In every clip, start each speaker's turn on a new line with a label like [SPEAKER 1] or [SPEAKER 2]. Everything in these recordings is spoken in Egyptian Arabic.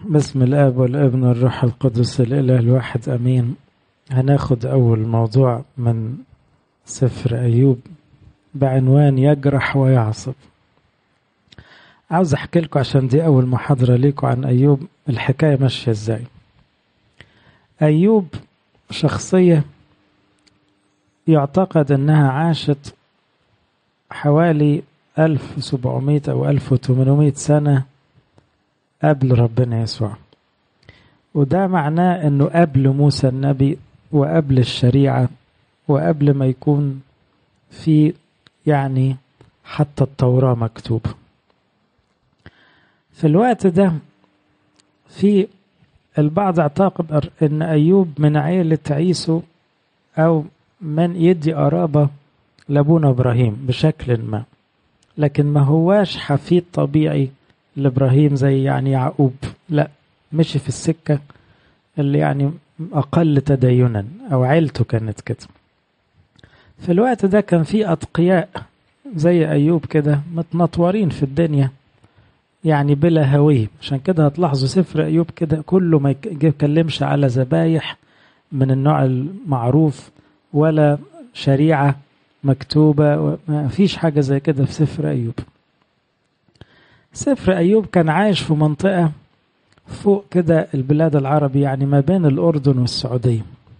[SPEAKER 1] بسم الاب والابن والروح القدس الاله الواحد امين هناخد اول موضوع من سفر ايوب بعنوان يجرح ويعصب عاوز احكي لكم عشان دي اول محاضره ليكم عن ايوب الحكايه ماشيه ازاي ايوب شخصيه يعتقد انها عاشت حوالي 1700 او 1800 سنه قبل ربنا يسوع وده معناه انه قبل موسى النبي وقبل الشريعه وقبل ما يكون في يعني حتى التوراه مكتوبه في الوقت ده في البعض اعتقد ان ايوب من عيله عيسو او من يدي قرابه لابونا ابراهيم بشكل ما لكن ما هواش حفيد طبيعي لابراهيم زي يعني يعقوب لا مشي في السكه اللي يعني اقل تدينا او عيلته كانت كده في الوقت ده كان في اتقياء زي ايوب كده متنطورين في الدنيا يعني بلا هوية عشان كده هتلاحظوا سفر أيوب كده كله ما يتكلمش على ذبايح من النوع المعروف ولا شريعة مكتوبة ما فيش حاجة زي كده في سفر أيوب سفر أيوب كان عايش في منطقة فوق كده البلاد العربي يعني ما بين الأردن والسعودية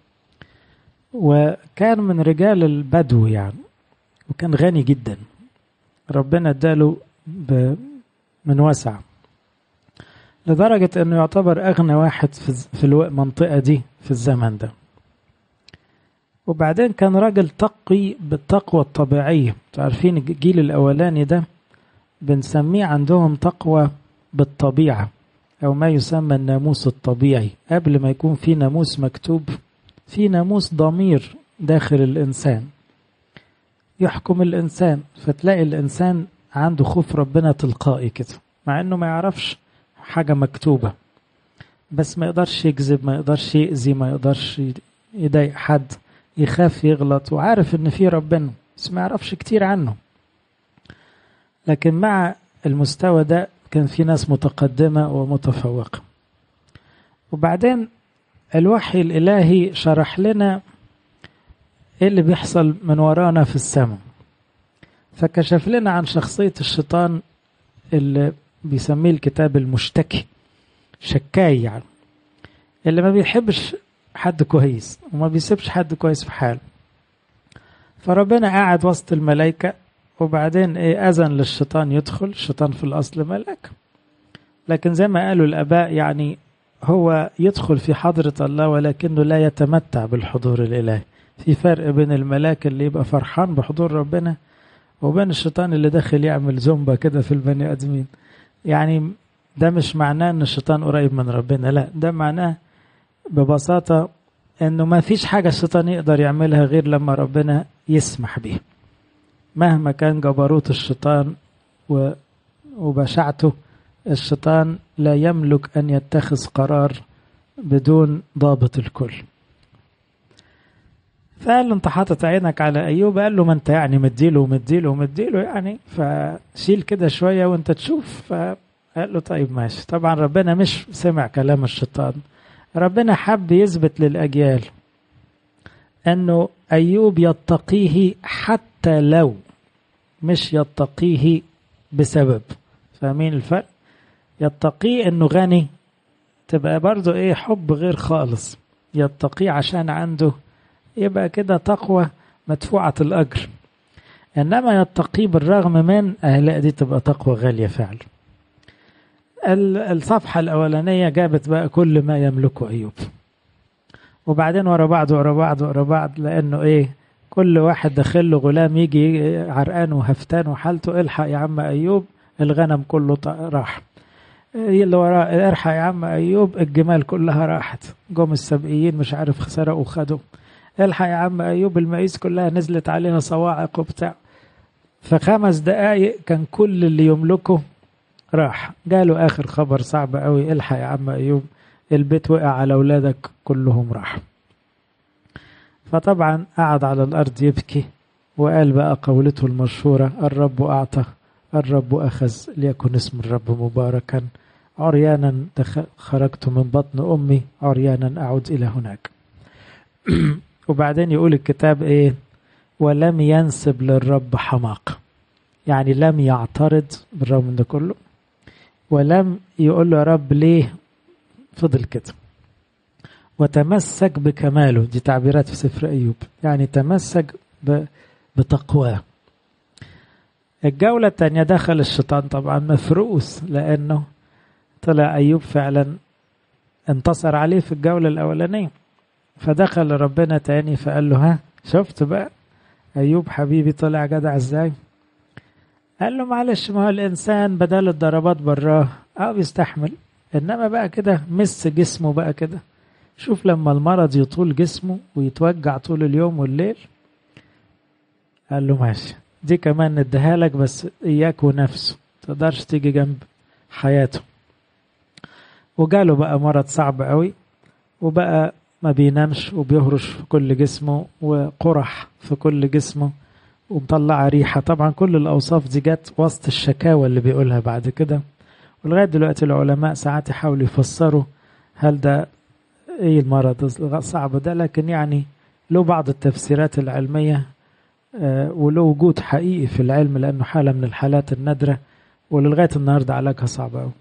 [SPEAKER 1] وكان من رجال البدو يعني وكان غني جدا ربنا اداله من وسع لدرجة انه يعتبر اغنى واحد في المنطقة دي في الزمن ده وبعدين كان راجل تقي بالتقوى الطبيعية تعرفين الجيل الاولاني ده بنسميه عندهم تقوى بالطبيعة او ما يسمى الناموس الطبيعي قبل ما يكون في ناموس مكتوب في ناموس ضمير داخل الانسان يحكم الانسان فتلاقي الانسان عنده خوف ربنا تلقائي كده مع انه ما يعرفش حاجة مكتوبة بس ما يقدرش يكذب ما يقدرش يأذي ما يقدرش يضايق حد يخاف يغلط وعارف ان في ربنا بس ما يعرفش كتير عنه لكن مع المستوى ده كان في ناس متقدمة ومتفوقة وبعدين الوحي الإلهي شرح لنا ايه اللي بيحصل من ورانا في السماء فكشف لنا عن شخصية الشيطان اللي بيسميه الكتاب المشتكي شكاي يعني اللي ما بيحبش حد كويس وما بيسيبش حد كويس في حاله فربنا قاعد وسط الملائكة وبعدين ايه أذن للشيطان يدخل الشيطان في الأصل ملك لكن زي ما قالوا الآباء يعني هو يدخل في حضرة الله ولكنه لا يتمتع بالحضور الإلهي في فرق بين الملاك اللي يبقى فرحان بحضور ربنا وبين الشيطان اللي داخل يعمل زومبا كده في البني ادمين يعني ده مش معناه ان الشيطان قريب من ربنا لا ده معناه ببساطة انه ما فيش حاجة الشيطان يقدر يعملها غير لما ربنا يسمح بيها مهما كان جبروت الشيطان وبشاعته الشيطان لا يملك ان يتخذ قرار بدون ضابط الكل فقال له انت حاطط عينك على ايوب قال له ما انت يعني مديله ومديله ومديله يعني فشيل كده شويه وانت تشوف فقال له طيب ماشي طبعا ربنا مش سمع كلام الشيطان ربنا حب يثبت للاجيال انه ايوب يتقيه حتى لو مش يتقيه بسبب فاهمين الفرق يتقيه انه غني تبقى برضه ايه حب غير خالص يتقيه عشان عنده يبقى كده تقوى مدفوعة الأجر إنما يتقي بالرغم من لا دي تبقى تقوى غالية فعلا الصفحة الأولانية جابت بقى كل ما يملكه أيوب وبعدين ورا بعض ورا بعض ورا بعض لأنه إيه كل واحد داخل له غلام يجي عرقان وهفتان وحالته الحق يا عم أيوب الغنم كله راح اللي وراه الحق يا عم أيوب الجمال كلها راحت جم السبقيين مش عارف سرقوا وخدوا الحق يا عم ايوب المقيس كلها نزلت عليها صواعق وبتاع في خمس دقايق كان كل اللي يملكه راح جاله اخر خبر صعب قوي الحق يا عم ايوب البيت وقع على اولادك كلهم راح فطبعا قعد على الارض يبكي وقال بقى قولته المشهوره الرب اعطى الرب اخذ ليكن اسم الرب مباركا عريانا خرجت من بطن أمي عريانا أعود إلى هناك وبعدين يقول الكتاب إيه ولم ينسب للرب حماقة يعني لم يعترض بالرغم من ده كله ولم يقول له يا رب ليه فضل كده وتمسك بكماله دي تعبيرات في سفر أيوب يعني تمسك بتقواه الجولة الثانية دخل الشيطان طبعا مفروس لأنه طلع أيوب فعلا انتصر عليه في الجولة الأولانية فدخل ربنا تاني فقال له ها شفت بقى أيوب حبيبي طلع جدع ازاي قال له معلش ما هو الإنسان بدل الضربات براه أو بيستحمل إنما بقى كده مس جسمه بقى كده شوف لما المرض يطول جسمه ويتوجع طول اليوم والليل قال له ماشي دي كمان نديها لك بس إياك ونفسه تقدرش تيجي جنب حياته وجاله بقى مرض صعب قوي وبقى ما بينامش وبيهرش في كل جسمه وقرح في كل جسمه ومطلع ريحة طبعا كل الأوصاف دي جت وسط الشكاوى اللي بيقولها بعد كده ولغاية دلوقتي العلماء ساعات يحاولوا يفسروا هل ده ايه المرض الصعب ده لكن يعني له بعض التفسيرات العلمية وله وجود حقيقي في العلم لأنه حالة من الحالات النادرة ولغاية النهاردة علاجها صعب أوي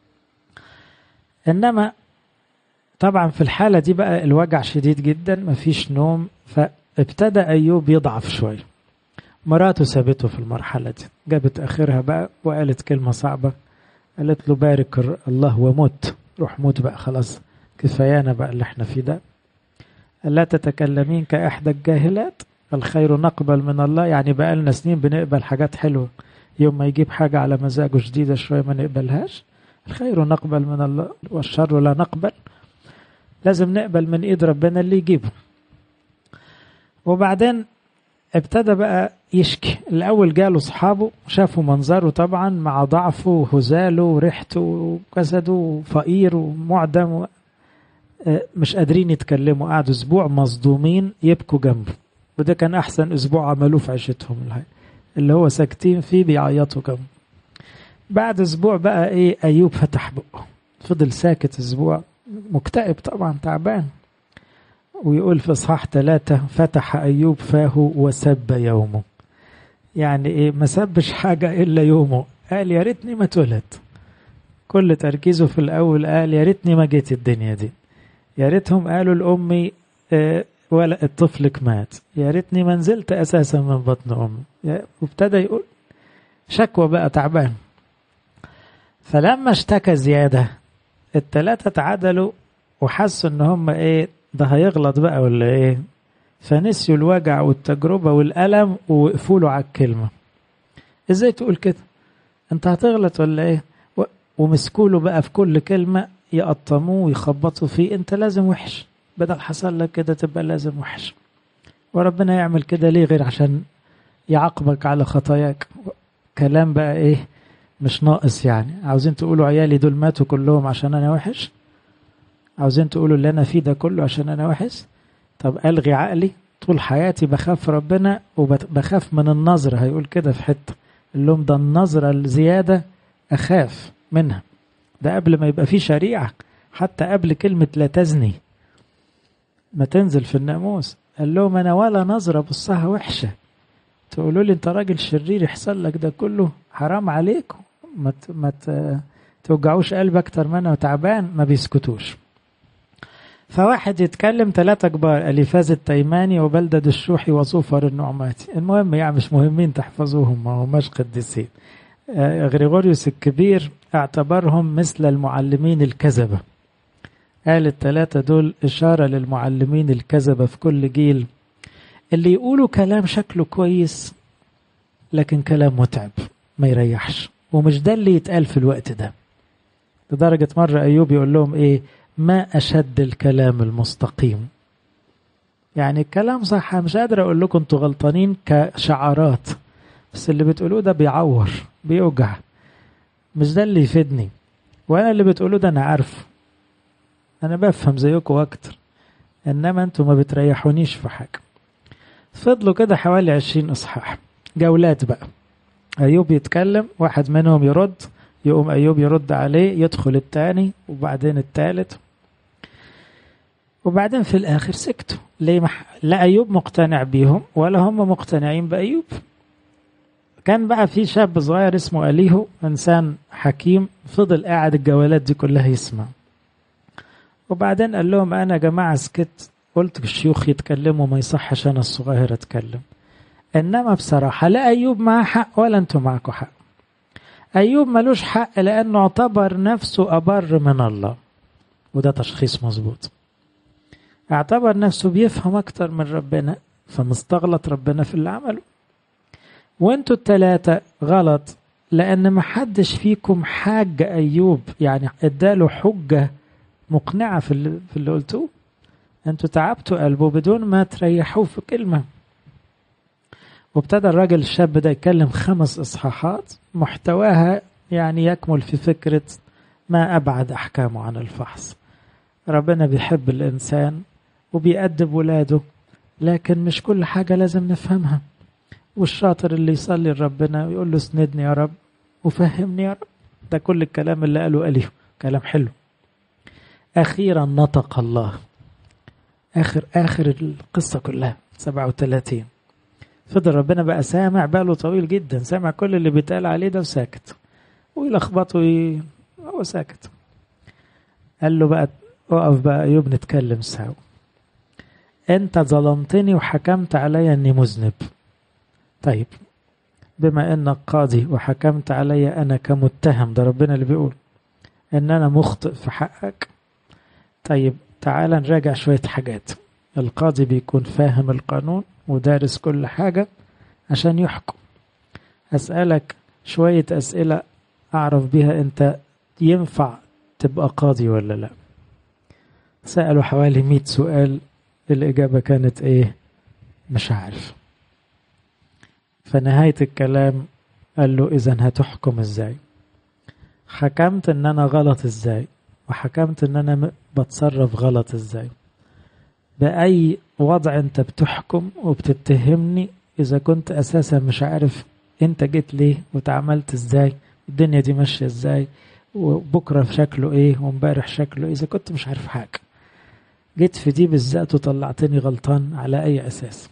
[SPEAKER 1] إنما طبعا في الحالة دي بقى الوجع شديد جدا مفيش نوم فابتدى أيوب يضعف شوية مراته سابته في المرحلة دي جابت آخرها بقى وقالت كلمة صعبة قالت له بارك الله ومت روح موت بقى خلاص كفايانا بقى اللي احنا فيه ده ألا تتكلمين كإحدى الجاهلات الخير نقبل من الله يعني بقى لنا سنين بنقبل حاجات حلوة يوم ما يجيب حاجة على مزاجه جديدة شوية ما نقبلهاش الخير نقبل من الله والشر لا نقبل لازم نقبل من ايد ربنا اللي يجيبه وبعدين ابتدى بقى يشكي الاول جاله اصحابه شافوا منظره طبعا مع ضعفه وهزاله وريحته وجسده وفقير ومعدم مش قادرين يتكلموا قعدوا اسبوع مصدومين يبكوا جنبه وده كان احسن اسبوع عملوه في عيشتهم اللي هو ساكتين فيه بيعيطوا جنبه بعد اسبوع بقى ايه ايوب فتح بقه فضل ساكت اسبوع مكتئب طبعا تعبان ويقول في اصحاح ثلاثة فتح ايوب فاه وسب يومه يعني ايه ما سبش حاجة الا يومه قال يا ريتني ما اتولد كل تركيزه في الاول قال يا ريتني ما جيت الدنيا دي يا ريتهم قالوا لامي اه ولا طفلك مات يا ريتني ما نزلت اساسا من بطن امي وابتدى يقول شكوى بقى تعبان فلما اشتكى زيادة التلاتة اتعدلوا وحسوا ان هم ايه ده هيغلط بقى ولا ايه فنسيوا الوجع والتجربة والألم ووقفوا له على الكلمة ازاي تقول كده انت هتغلط ولا ايه ومسكوا له بقى في كل كلمة يقطموه ويخبطوا فيه انت لازم وحش بدل حصل لك كده تبقى لازم وحش وربنا يعمل كده ليه غير عشان يعاقبك على خطاياك كلام بقى ايه مش ناقص يعني عاوزين تقولوا عيالي دول ماتوا كلهم عشان انا وحش عاوزين تقولوا اللي انا فيه ده كله عشان انا وحش طب الغي عقلي طول حياتي بخاف ربنا وبخاف من النظرة هيقول كده في حتة اللوم ده النظرة الزيادة أخاف منها ده قبل ما يبقى فيه شريعة حتى قبل كلمة لا تزني ما تنزل في الناموس قال لهم أنا ولا نظرة بصها وحشة تقولوا لي أنت راجل شرير يحصل لك ده كله حرام عليكم ما ما توجعوش قلب أكتر ما أنا تعبان ما بيسكتوش فواحد يتكلم ثلاثة كبار أليفاز التيماني وبلدد الشوحي وصوفر النعماتي المهم يعني مش مهمين تحفظوهم ما هماش قديسين غريغوريوس الكبير اعتبرهم مثل المعلمين الكذبة قال الثلاثة دول إشارة للمعلمين الكذبة في كل جيل اللي يقولوا كلام شكله كويس لكن كلام متعب ما يريحش ومش ده اللي يتقال في الوقت ده لدرجة مرة أيوب يقول لهم إيه ما أشد الكلام المستقيم يعني الكلام صح مش قادر أقول لكم أنتوا غلطانين كشعارات بس اللي بتقولوه ده بيعور بيوجع مش ده اللي يفيدني وأنا اللي بتقولوه ده أنا عارفه أنا بفهم زيكم أكتر إنما أنتوا ما بتريحونيش في حاجة فضلوا كده حوالي عشرين إصحاح جولات بقى أيوب يتكلم واحد منهم يرد يقوم أيوب يرد عليه يدخل التاني وبعدين التالت وبعدين في الآخر سكتوا ليه مح... لا أيوب مقتنع بيهم ولا هم مقتنعين بأيوب كان بقى في شاب صغير اسمه أليهو إنسان حكيم فضل قاعد الجولات دي كلها يسمع وبعدين قال لهم أنا يا جماعة سكت قلت الشيوخ يتكلموا ما يصحش أنا الصغير أتكلم إنما بصراحة لا أيوب معاه حق ولا أنتم معكم حق أيوب ملوش حق لأنه اعتبر نفسه أبر من الله وده تشخيص مظبوط اعتبر نفسه بيفهم أكتر من ربنا فمستغلط ربنا في اللي عمله وانتوا التلاتة غلط لأن محدش فيكم حاج أيوب يعني اداله حجة مقنعة في اللي, في اللي قلتوه انتوا تعبتوا قلبه بدون ما تريحوه في كلمة وابتدى الراجل الشاب ده يتكلم خمس إصحاحات محتواها يعني يكمل في فكرة ما أبعد أحكامه عن الفحص ربنا بيحب الإنسان وبيأدب ولاده لكن مش كل حاجة لازم نفهمها والشاطر اللي يصلي لربنا ويقول له اسندني يا رب وفهمني يا رب ده كل الكلام اللي قاله أليه كلام حلو أخيرا نطق الله آخر آخر القصة كلها 37 فضل ربنا بقى سامع باله طويل جدا سامع كل اللي بيتقال عليه ده وساكت ويلخبطه وي... هو ساكت قال له بقى اقف بقى ايوب نتكلم سوا انت ظلمتني وحكمت عليا اني مذنب طيب بما انك قاضي وحكمت عليا انا كمتهم ده ربنا اللي بيقول ان انا مخطئ في حقك طيب تعال نراجع شوية حاجات القاضي بيكون فاهم القانون ودارس كل حاجة عشان يحكم أسألك شوية أسئلة أعرف بيها أنت ينفع تبقى قاضي ولا لا سألوا حوالي مئة سؤال الإجابة كانت إيه مش عارف فنهاية الكلام قال له إذا هتحكم إزاي حكمت إن أنا غلط إزاي وحكمت إن أنا بتصرف غلط إزاي بأي وضع أنت بتحكم وبتتهمني إذا كنت أساسا مش عارف أنت جيت ليه وتعاملت إزاي الدنيا دي ماشية إزاي وبكرة شكله إيه وامبارح شكله إيه إذا كنت مش عارف حاجة جيت في دي بالذات وطلعتني غلطان على أي أساس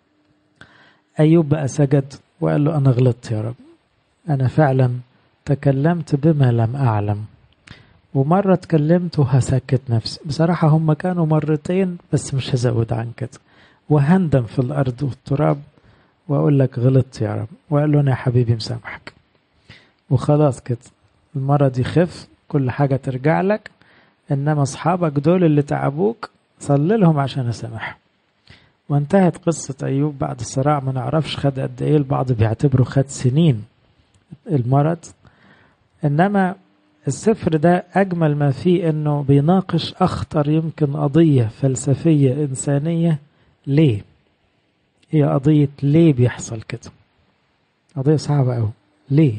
[SPEAKER 1] أيوب بقى سجد وقال له أنا غلطت يا رب أنا فعلا تكلمت بما لم أعلم ومرة اتكلمت وهسكت نفسي بصراحة هم كانوا مرتين بس مش هزود عن كده وهندم في الأرض والتراب وأقول لك غلطت يا رب وقال له أنا يا حبيبي مسامحك وخلاص كده المرة دي خف كل حاجة ترجع لك إنما أصحابك دول اللي تعبوك صلي لهم عشان أسامحهم وانتهت قصة أيوب بعد الصراع ما نعرفش خد قد إيه البعض بيعتبره خد سنين المرض إنما السفر ده أجمل ما فيه إنه بيناقش أخطر يمكن قضية فلسفية إنسانية ليه؟ هي قضية ليه بيحصل كده؟ قضية صعبة أوي ليه؟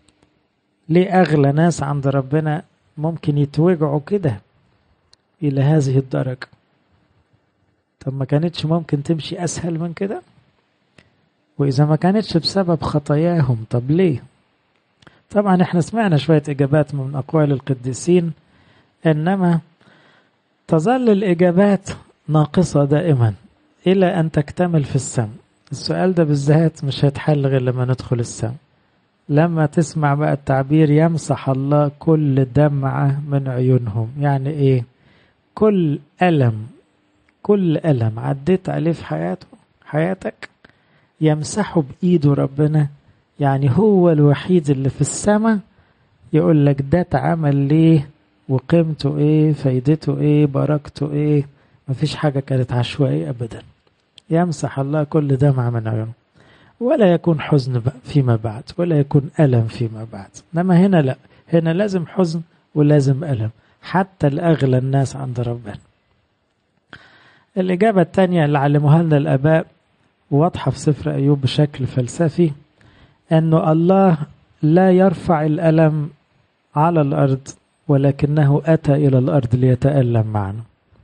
[SPEAKER 1] ليه أغلى ناس عند ربنا ممكن يتوجعوا كده إلى هذه الدرجة؟ طب ما كانتش ممكن تمشي أسهل من كده؟ وإذا ما كانتش بسبب خطاياهم طب ليه؟ طبعا احنا سمعنا شوية إجابات من أقوال القديسين إنما تظل الإجابات ناقصة دائما إلى أن تكتمل في السم السؤال ده بالذات مش هيتحل غير لما ندخل السم لما تسمع بقى التعبير يمسح الله كل دمعة من عيونهم يعني إيه كل ألم كل ألم عديت عليه في حياته حياتك يمسحه بإيده ربنا يعني هو الوحيد اللي في السماء يقول لك ده اتعمل ليه وقيمته ايه فايدته ايه بركته ايه مفيش حاجة كانت عشوائية ابدا يمسح الله كل دمعة من عيونه ولا يكون حزن فيما بعد ولا يكون ألم فيما بعد إنما هنا لا هنا لازم حزن ولازم ألم حتى الأغلى الناس عند ربنا الإجابة الثانية اللي علموها لنا الآباء واضحة في سفر أيوب بشكل فلسفي أنه الله لا يرفع الألم على الأرض ولكنه أتى إلى الأرض ليتألم معنا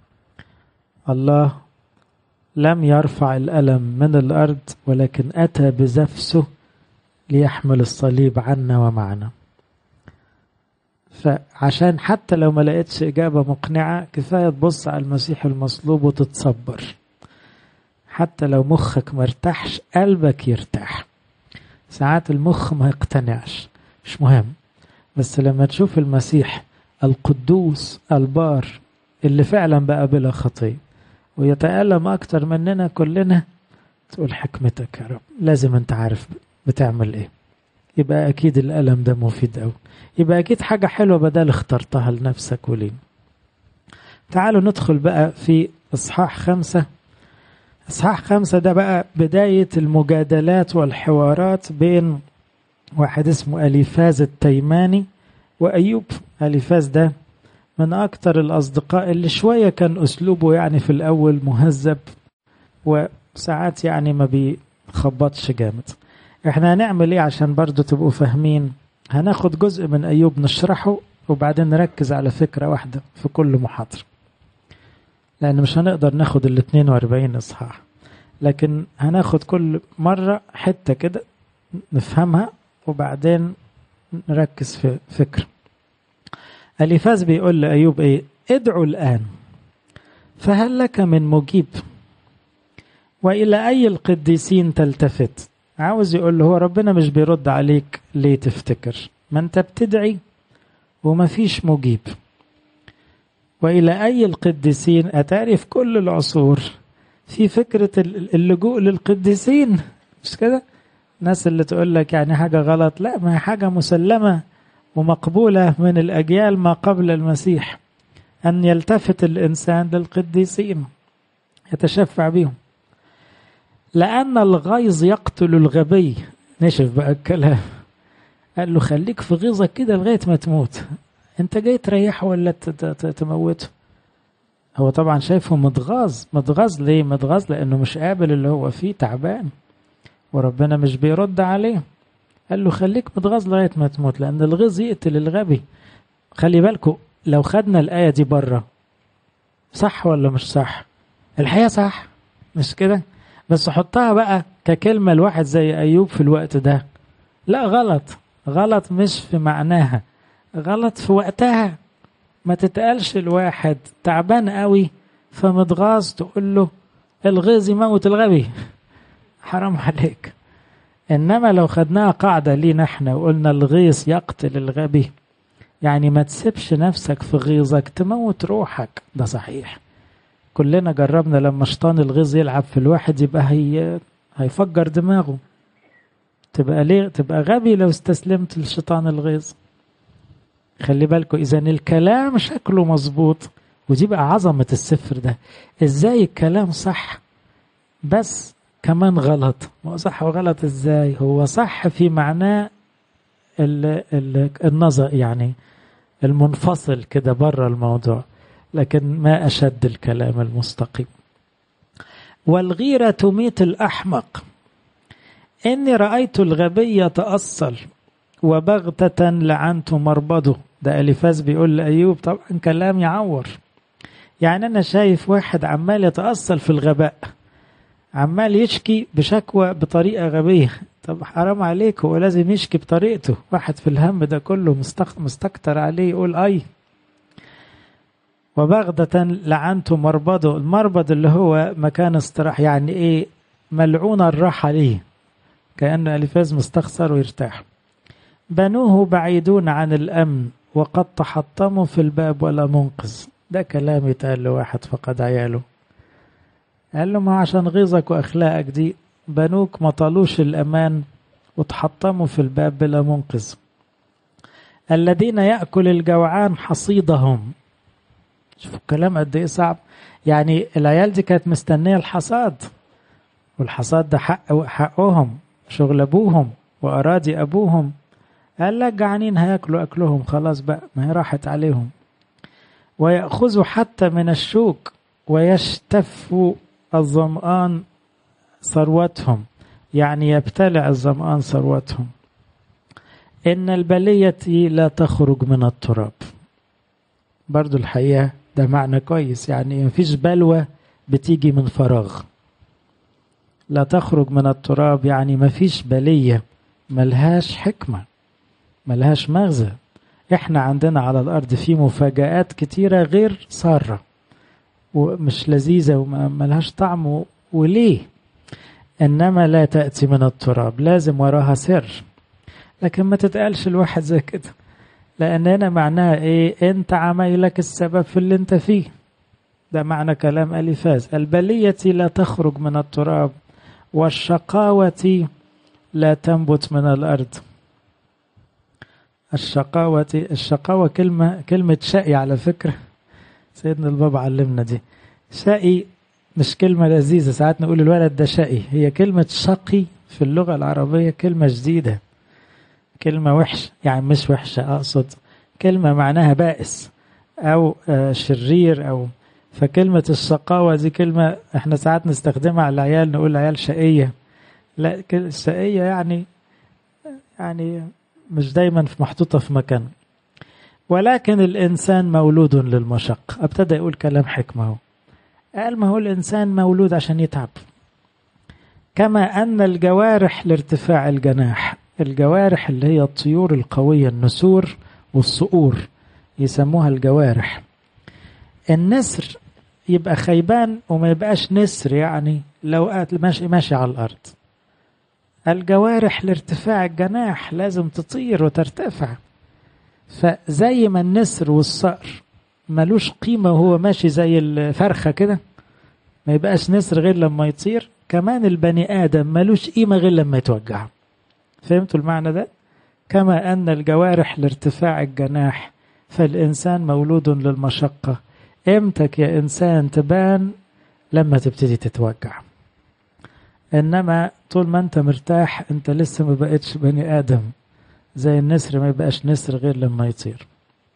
[SPEAKER 1] الله لم يرفع الألم من الأرض ولكن أتى بزفسه ليحمل الصليب عنا ومعنا فعشان حتى لو ما لقيتش إجابة مقنعة كفاية تبص على المسيح المصلوب وتتصبر حتى لو مخك مرتاحش قلبك يرتاح ساعات المخ ما يقتنعش مش مهم بس لما تشوف المسيح القدوس البار اللي فعلا بقى بلا خطية ويتألم أكتر مننا كلنا تقول حكمتك يا رب لازم أنت عارف بتعمل إيه يبقى أكيد الألم ده مفيد أوي يبقى أكيد حاجة حلوة بدل اخترتها لنفسك ولين تعالوا ندخل بقى في إصحاح خمسة إصحاح خمسة ده بقى بداية المجادلات والحوارات بين واحد اسمه أليفاز التيماني وأيوب أليفاز ده من أكتر الأصدقاء اللي شوية كان أسلوبه يعني في الأول مهذب وساعات يعني ما بيخبطش جامد احنا هنعمل ايه عشان برضو تبقوا فاهمين هناخد جزء من أيوب نشرحه وبعدين نركز على فكرة واحدة في كل محاضرة لأن مش هنقدر ناخد ال 42 إصحاح لكن هناخد كل مرة حتة كده نفهمها وبعدين نركز في فكرة أليفاز بيقول لأيوب إيه ادعوا الآن فهل لك من مجيب وإلى أي القديسين تلتفت عاوز يقول له هو ربنا مش بيرد عليك ليه تفتكر ما انت بتدعي وما فيش مجيب وإلى أي القديسين أتاري في كل العصور في فكرة اللجوء للقديسين مش كده الناس اللي تقول لك يعني حاجة غلط لا ما هي حاجة مسلمة ومقبولة من الأجيال ما قبل المسيح أن يلتفت الإنسان للقديسين يتشفع بهم لأن الغيظ يقتل الغبي نشف بقى الكلام قال له خليك في غيظك كده لغاية ما تموت انت جاي تريحه ولا تموته هو طبعا شايفه متغاظ متغاظ ليه متغاظ لانه مش قابل اللي هو فيه تعبان وربنا مش بيرد عليه قال له خليك متغاظ لغايه ما تموت لان الغيظ يقتل الغبي خلي بالكم لو خدنا الايه دي بره صح ولا مش صح الحقيقه صح مش كده بس حطها بقى ككلمه لواحد زي ايوب في الوقت ده لا غلط غلط مش في معناها غلط في وقتها ما تتقالش الواحد تعبان قوي فمتغاظ تقول له الغيظ يموت الغبي حرام عليك انما لو خدناها قاعده لينا احنا وقلنا الغيظ يقتل الغبي يعني ما تسيبش نفسك في غيظك تموت روحك ده صحيح كلنا جربنا لما شيطان الغيظ يلعب في الواحد يبقى هي هيفجر دماغه تبقى ليه تبقى غبي لو استسلمت لشيطان الغيظ خلي بالكم اذا الكلام شكله مظبوط ودي بقى عظمه السفر ده ازاي الكلام صح بس كمان غلط هو صح وغلط ازاي هو صح في معناه ال ال النظر يعني المنفصل كده بره الموضوع لكن ما اشد الكلام المستقيم والغيره تميت الاحمق اني رايت الغبي يتاصل وبغتة لعنت مربضه ده أليفاز بيقول لأيوب طبعا كلام يعور يعني أنا شايف واحد عمال يتأصل في الغباء عمال يشكي بشكوى بطريقة غبية طب حرام عليك هو لازم يشكي بطريقته واحد في الهم ده كله مستكتر عليه يقول أي وبغدة لعنت مربضه المربض اللي هو مكان استراح يعني ايه ملعون الراحة ليه كأن أليفاز مستخسر ويرتاح بنوه بعيدون عن الأمن وقد تحطموا في الباب ولا منقذ ده كلام يتقال لواحد فقد عياله قال له ما عشان غيظك وأخلاقك دي بنوك ما طالوش الأمان وتحطموا في الباب بلا منقذ الذين يأكل الجوعان حصيدهم شوفوا الكلام قد ايه صعب يعني العيال دي كانت مستنيه الحصاد والحصاد ده حق حقهم شغل ابوهم واراضي ابوهم قال لك جعانين هياكلوا اكلهم خلاص بقى ما هي راحت عليهم ويأخذوا حتى من الشوك ويشتفوا الظمآن ثروتهم يعني يبتلع الظمآن ثروتهم إن البلية لا تخرج من التراب برضو الحقيقة ده معنى كويس يعني مفيش بلوى بتيجي من فراغ لا تخرج من التراب يعني مفيش بلية ملهاش حكمة ملهاش مغزى احنا عندنا على الارض في مفاجآت كتيرة غير سارة ومش لذيذة وملهاش طعم وليه انما لا تأتي من التراب لازم وراها سر لكن ما تتقالش الواحد زي كده لان هنا معناها ايه انت عمايلك السبب في اللي انت فيه ده معنى كلام اليفاز البلية لا تخرج من التراب والشقاوة لا تنبت من الارض الشقاوة الشقاوة كلمة كلمة شقي على فكرة سيدنا البابا علمنا دي شقي مش كلمة لذيذة ساعات نقول الولد ده شقي هي كلمة شقي في اللغة العربية كلمة جديدة كلمة وحش يعني مش وحشة أقصد كلمة معناها بائس أو شرير أو فكلمة الشقاوة دي كلمة احنا ساعات نستخدمها على العيال نقول العيال شقية لا الشقية يعني يعني مش دايما محطوطة في مكان ولكن الإنسان مولود للمشق ابتدى يقول كلام حكمة هو قال ما هو الإنسان مولود عشان يتعب كما أن الجوارح لارتفاع الجناح الجوارح اللي هي الطيور القوية النسور والصقور يسموها الجوارح النسر يبقى خيبان وما يبقاش نسر يعني لو ماشي ماشي على الأرض الجوارح لارتفاع الجناح لازم تطير وترتفع فزي ما النسر والصقر ملوش قيمة وهو ماشي زي الفرخة كده ما يبقاش نسر غير لما يطير كمان البني آدم ملوش قيمة غير لما يتوجع فهمتوا المعنى ده؟ كما أن الجوارح لارتفاع الجناح فالإنسان مولود للمشقة قيمتك يا إنسان تبان لما تبتدي تتوجع إنما طول ما أنت مرتاح أنت لسه ما بقتش بني آدم زي النسر ما يبقاش نسر غير لما يطير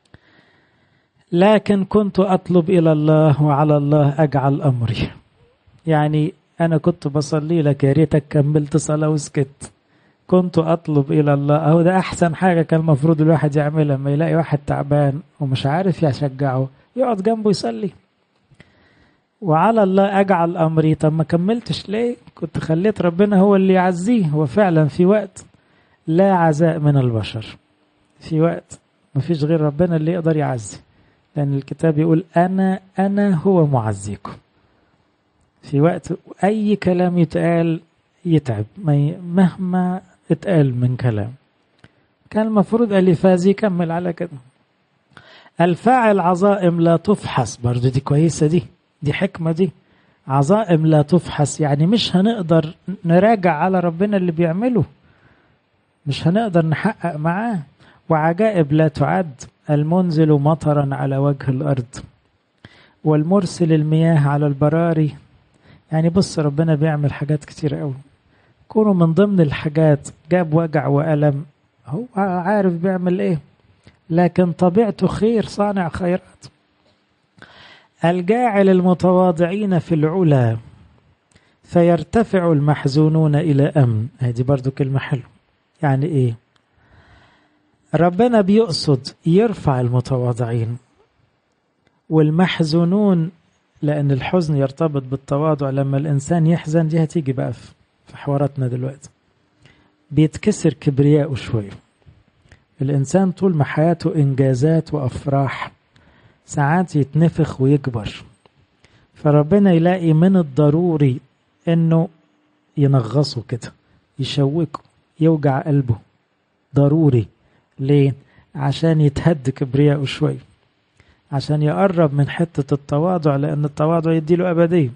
[SPEAKER 1] لكن كنت أطلب إلى الله وعلى الله أجعل أمري يعني أنا كنت بصلي لك يا ريتك كملت صلاة وسكت كنت أطلب إلى الله أهو ده أحسن حاجة كان المفروض الواحد يعملها لما يلاقي واحد تعبان ومش عارف يشجعه يقعد جنبه يصلي وعلى الله أجعل أمري طب ما كملتش ليه كنت خليت ربنا هو اللي يعزيه هو فعلا في وقت لا عزاء من البشر في وقت ما فيش غير ربنا اللي يقدر يعزي لأن الكتاب يقول أنا أنا هو معزيكم في وقت أي كلام يتقال يتعب مهما اتقال من كلام كان المفروض أليفاز يكمل على كده الفاعل عظائم لا تفحص برضو دي كويسة دي دي حكمة دي عظائم لا تفحص يعني مش هنقدر نراجع على ربنا اللي بيعمله مش هنقدر نحقق معاه وعجائب لا تعد المنزل مطرا على وجه الأرض والمرسل المياه على البراري يعني بص ربنا بيعمل حاجات كتير قوي كونوا من ضمن الحاجات جاب وجع وألم هو عارف بيعمل ايه لكن طبيعته خير صانع خيرات الجاعل المتواضعين في العلا فيرتفع المحزونون إلى أمن هذه برضو كلمة حلوة يعني إيه ربنا بيقصد يرفع المتواضعين والمحزونون لأن الحزن يرتبط بالتواضع لما الإنسان يحزن دي هتيجي بقى في حواراتنا دلوقتي بيتكسر كبرياءه شوية الإنسان طول ما حياته إنجازات وأفراح ساعات يتنفخ ويكبر فربنا يلاقي من الضروري إنه ينغصه كده يشوكه يوجع قلبه ضروري ليه؟ عشان يتهد كبرياءه شوية عشان يقرب من حتة التواضع لأن التواضع يديله أبدية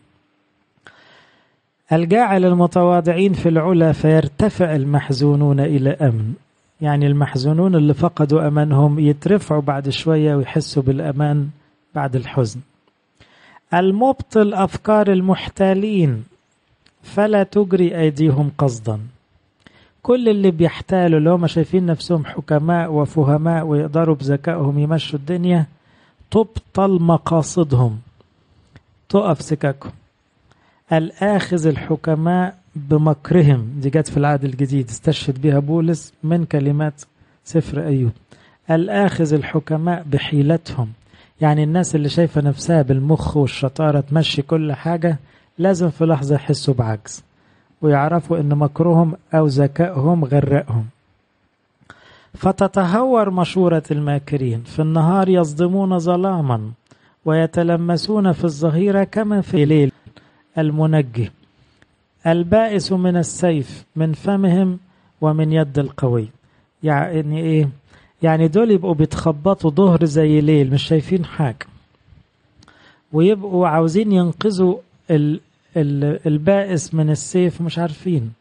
[SPEAKER 1] الجاعل المتواضعين في العلا فيرتفع المحزونون إلى أمن يعني المحزونون اللي فقدوا أمانهم يترفعوا بعد شوية ويحسوا بالأمان بعد الحزن المبطل أفكار المحتالين فلا تجري أيديهم قصدا كل اللي بيحتالوا اللي هم شايفين نفسهم حكماء وفهماء ويقدروا بذكائهم يمشوا الدنيا تبطل مقاصدهم تقف سككهم الآخذ الحكماء بمكرهم دي جت في العهد الجديد استشهد بها بولس من كلمات سفر أيوب الآخذ الحكماء بحيلتهم يعني الناس اللي شايفة نفسها بالمخ والشطارة تمشي كل حاجة لازم في لحظة يحسوا بعجز ويعرفوا ان مكرهم او ذكائهم غرقهم فتتهور مشورة الماكرين في النهار يصدمون ظلاما ويتلمسون في الظهيرة كما في ليل المنجي البائس من السيف من فمهم ومن يد القوي يعني ايه يعني دول يبقوا بيتخبطوا ظهر زي ليل مش شايفين حاجة ويبقوا عاوزين ينقذوا ال ال البائس من السيف مش عارفين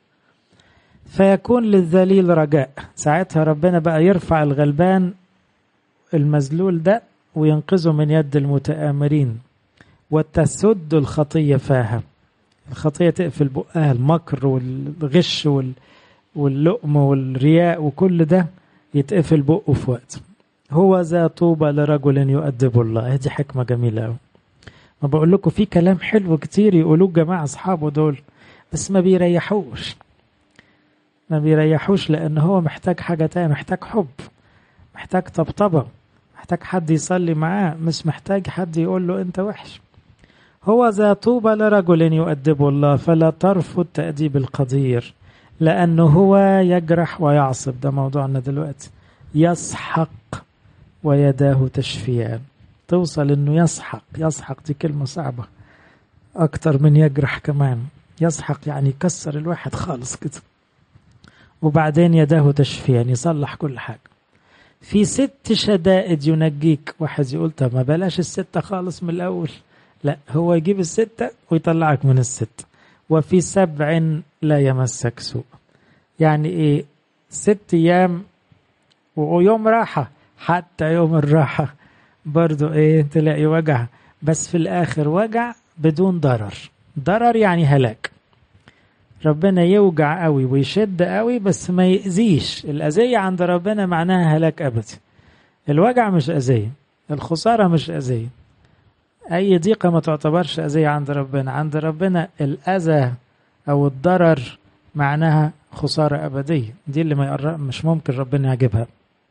[SPEAKER 1] فيكون للذليل رجاء ساعتها ربنا بقى يرفع الغلبان المذلول ده وينقذه من يد المتآمرين وتسد الخطية فاها الخطية تقفل بقها المكر والغش وال واللؤم والرياء وكل ده يتقفل بقه في وقت هو ذا طوبى لرجل يؤدب الله دي حكمة جميلة أوي ما بقول لكم في كلام حلو كتير يقولوه جماعة أصحابه دول بس ما بيريحوش ما بيريحوش لأن هو محتاج حاجة تانية محتاج حب محتاج طبطبة محتاج حد يصلي معاه مش محتاج حد يقول له أنت وحش هو ذا طوبى لرجل يؤدب الله فلا ترفض تأديب القدير لأنه هو يجرح ويعصب ده موضوعنا دلوقتي يسحق ويداه تشفيان توصل انه يسحق يسحق دي كلمة صعبة اكتر من يجرح كمان يسحق يعني يكسر الواحد خالص كده وبعدين يداه تشفيان يصلح كل حاجة في ست شدائد ينجيك واحد يقول طب ما بلاش الستة خالص من الأول لا هو يجيب الستة ويطلعك من الستة وفي سبع لا يمسك سوء يعني ايه ست ايام ويوم راحة حتى يوم الراحة برضو ايه تلاقي وجع بس في الاخر وجع بدون ضرر ضرر يعني هلاك ربنا يوجع قوي ويشد قوي بس ما يأذيش الأذية عند ربنا معناها هلاك أبدي الوجع مش أذية الخسارة مش أذية أي ضيقة ما تعتبرش أذية عند ربنا عند ربنا الأذى أو الضرر معناها خسارة أبدية دي اللي ما يقرب مش ممكن ربنا يعجبها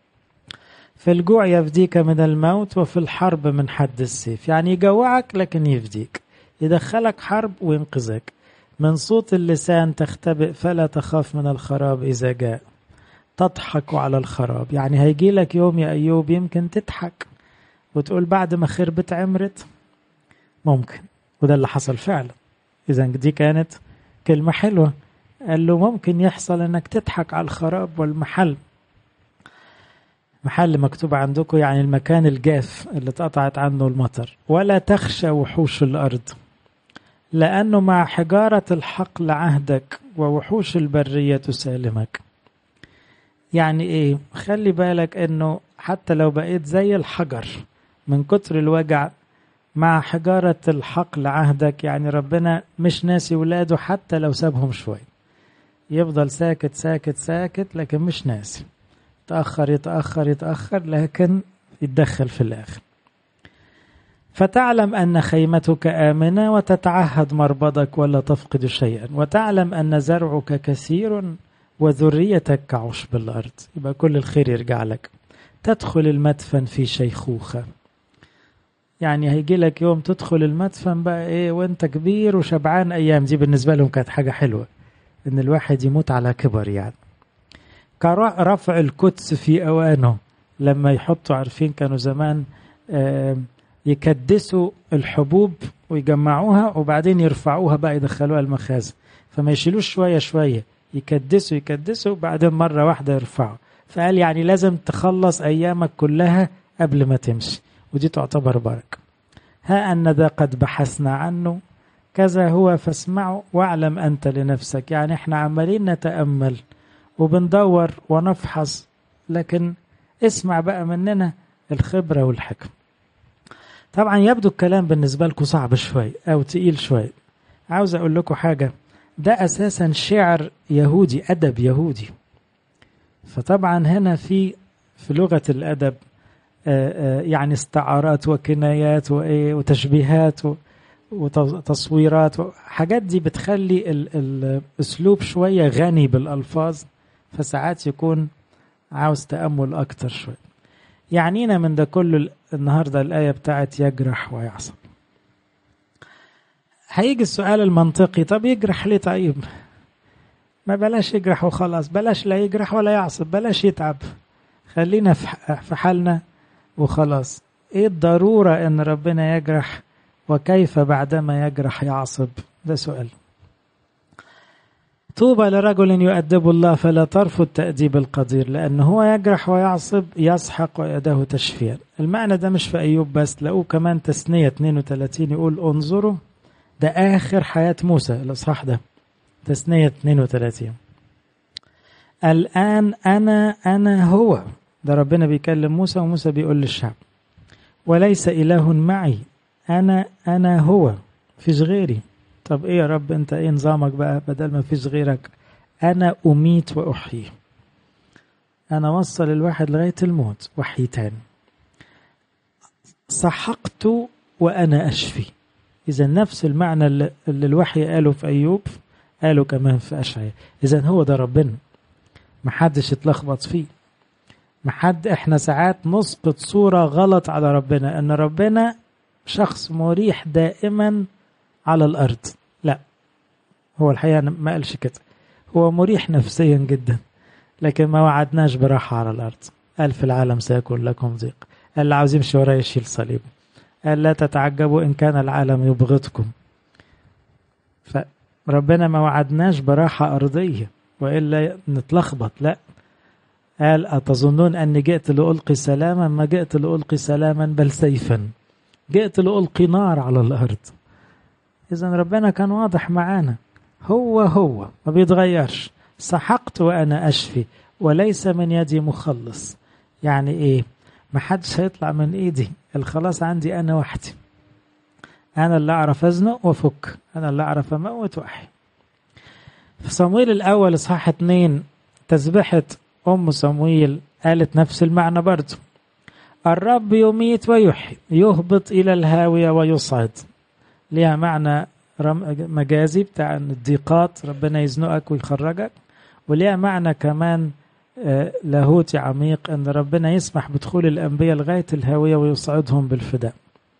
[SPEAKER 1] في الجوع يفديك من الموت وفي الحرب من حد السيف يعني يجوعك لكن يفديك يدخلك حرب وينقذك من صوت اللسان تختبئ فلا تخاف من الخراب إذا جاء تضحك على الخراب يعني هيجي لك يوم يا أيوب يمكن تضحك وتقول بعد ما خربت عمرت ممكن وده اللي حصل فعلا إذا دي كانت كلمة حلوة قال له ممكن يحصل انك تضحك على الخراب والمحل محل مكتوب عندكم يعني المكان الجاف اللي اتقطعت عنه المطر ولا تخشى وحوش الأرض لأنه مع حجارة الحقل عهدك ووحوش البرية تسالمك يعني ايه خلي بالك انه حتى لو بقيت زي الحجر من كتر الوجع مع حجارة الحقل عهدك يعني ربنا مش ناسي ولاده حتى لو سابهم شوي يفضل ساكت ساكت ساكت لكن مش ناسي يتأخر يتأخر يتأخر لكن يتدخل في الآخر فتعلم أن خيمتك آمنة وتتعهد مربضك ولا تفقد شيئا وتعلم أن زرعك كثير وذريتك كعشب الأرض يبقى كل الخير يرجع لك تدخل المدفن في شيخوخة يعني هيجي لك يوم تدخل المدفن بقى ايه وانت كبير وشبعان ايام دي بالنسبه لهم كانت حاجه حلوه ان الواحد يموت على كبر يعني كرفع القدس في اوانه لما يحطوا عارفين كانوا زمان يكدسوا الحبوب ويجمعوها وبعدين يرفعوها بقى يدخلوها المخازن فما يشيلوش شويه شويه يكدسوا يكدسوا وبعدين مره واحده يرفعوا فقال يعني لازم تخلص ايامك كلها قبل ما تمشي ودي تعتبر بركه ها ان ذا قد بحثنا عنه كذا هو فاسمعه واعلم أنت لنفسك يعني احنا عمالين نتأمل وبندور ونفحص لكن اسمع بقى مننا الخبرة والحكم طبعا يبدو الكلام بالنسبة لكم صعب شوي أو تقيل شوي عاوز أقول لكم حاجة ده أساسا شعر يهودي أدب يهودي فطبعا هنا في في لغة الأدب يعني استعارات وكنايات وتشبيهات وتصويرات حاجات دي بتخلي الاسلوب شويه غني بالالفاظ فساعات يكون عاوز تامل اكتر شويه يعنينا من ده كله النهارده الايه بتاعت يجرح ويعصب هيجي السؤال المنطقي طب يجرح ليه طيب ما بلاش يجرح وخلاص بلاش لا يجرح ولا يعصب بلاش يتعب خلينا في حالنا وخلاص ايه الضرورة ان ربنا يجرح وكيف بعدما يجرح يعصب ده سؤال طوبى لرجل يؤدب الله فلا ترفض تأديب القدير لأنه هو يجرح ويعصب يسحق ويده تشفيا المعنى ده مش في أيوب بس لقوه كمان تسنية 32 يقول انظروا ده آخر حياة موسى الإصحاح ده تسنية 32 الآن أنا أنا هو ده ربنا بيكلم موسى وموسى بيقول للشعب وليس إله معي أنا أنا هو فيش غيري طب إيه يا رب أنت إيه نظامك بقى بدل ما فيش غيرك أنا أميت وأحيي أنا وصل الواحد لغاية الموت وحي تاني سحقت وأنا أشفي إذا نفس المعنى اللي الوحي قاله في أيوب قاله كمان في أشعياء إذا هو ده ربنا محدش يتلخبط فيه محد احنا ساعات نسقط صورة غلط على ربنا ان ربنا شخص مريح دائما على الارض لا هو الحقيقة ما قالش كده هو مريح نفسيا جدا لكن ما وعدناش براحة على الارض قال في العالم سيكون لكم ضيق قال اللي عاوز يمشي ورايا يشيل صليبه قال لا تتعجبوا ان كان العالم يبغضكم فربنا ما وعدناش براحة ارضية والا نتلخبط لا قال أتظنون أني جئت لألقي سلاما ما جئت لألقي سلاما بل سيفا جئت لألقي نار على الأرض إذا ربنا كان واضح معانا هو هو ما بيتغيرش سحقت وأنا أشفي وليس من يدي مخلص يعني إيه ما حدش هيطلع من إيدي الخلاص عندي أنا وحدي أنا اللي أعرف أزنق وأفك أنا اللي أعرف أموت وأحي في صمويل الأول إصحاح اتنين تسبحة أم صمويل قالت نفس المعنى برضه الرب يميت ويحيي يهبط إلى الهاوية ويصعد ليها معنى مجازي بتاع الضيقات ربنا يزنقك ويخرجك وليها معنى كمان لاهوتي عميق أن ربنا يسمح بدخول الأنبياء لغاية الهاوية ويصعدهم بالفداء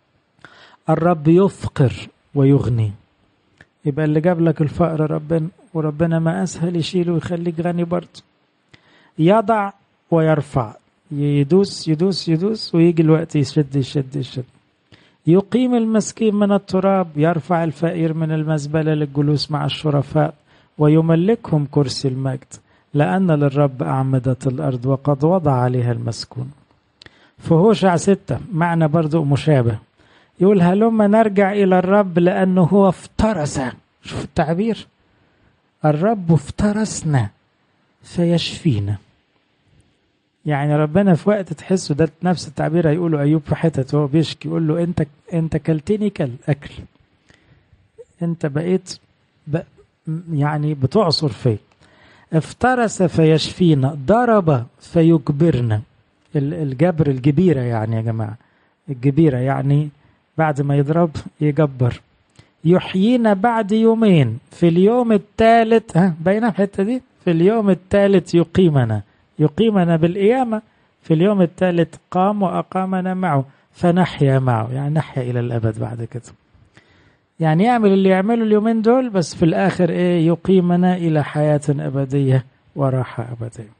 [SPEAKER 1] الرب يفقر ويغني يبقى اللي جاب لك الفقر ربنا وربنا ما أسهل يشيله ويخليك غني برضه يضع ويرفع يدوس يدوس يدوس ويجي الوقت يشد يشد يشد يقيم المسكين من التراب يرفع الفقير من المزبلة للجلوس مع الشرفاء ويملكهم كرسي المجد لأن للرب أعمدة الأرض وقد وضع عليها المسكون فهوشع ستة معنى برضو مشابه يقول هلما نرجع إلى الرب لأنه هو افترس شوف التعبير الرب افترسنا فيشفينا يعني ربنا في وقت تحسه ده نفس التعبير هيقوله ايوب في حتت وهو بيشكي يقول له انت انت كلتني كالاكل انت بقيت ب... يعني بتعصر فيا افترس فيشفينا ضرب فيجبرنا الجبر الجبيرة يعني يا جماعة الجبيرة يعني بعد ما يضرب يجبر يحيينا بعد يومين في اليوم الثالث ها باينة الحتة دي في اليوم الثالث يقيمنا يقيمنا بالقيامة في اليوم الثالث قام وأقامنا معه فنحيا معه يعني نحيا إلى الأبد بعد كده يعني يعمل اللي يعمله اليومين دول بس في الآخر إيه يقيمنا إلى حياة أبدية وراحة أبدية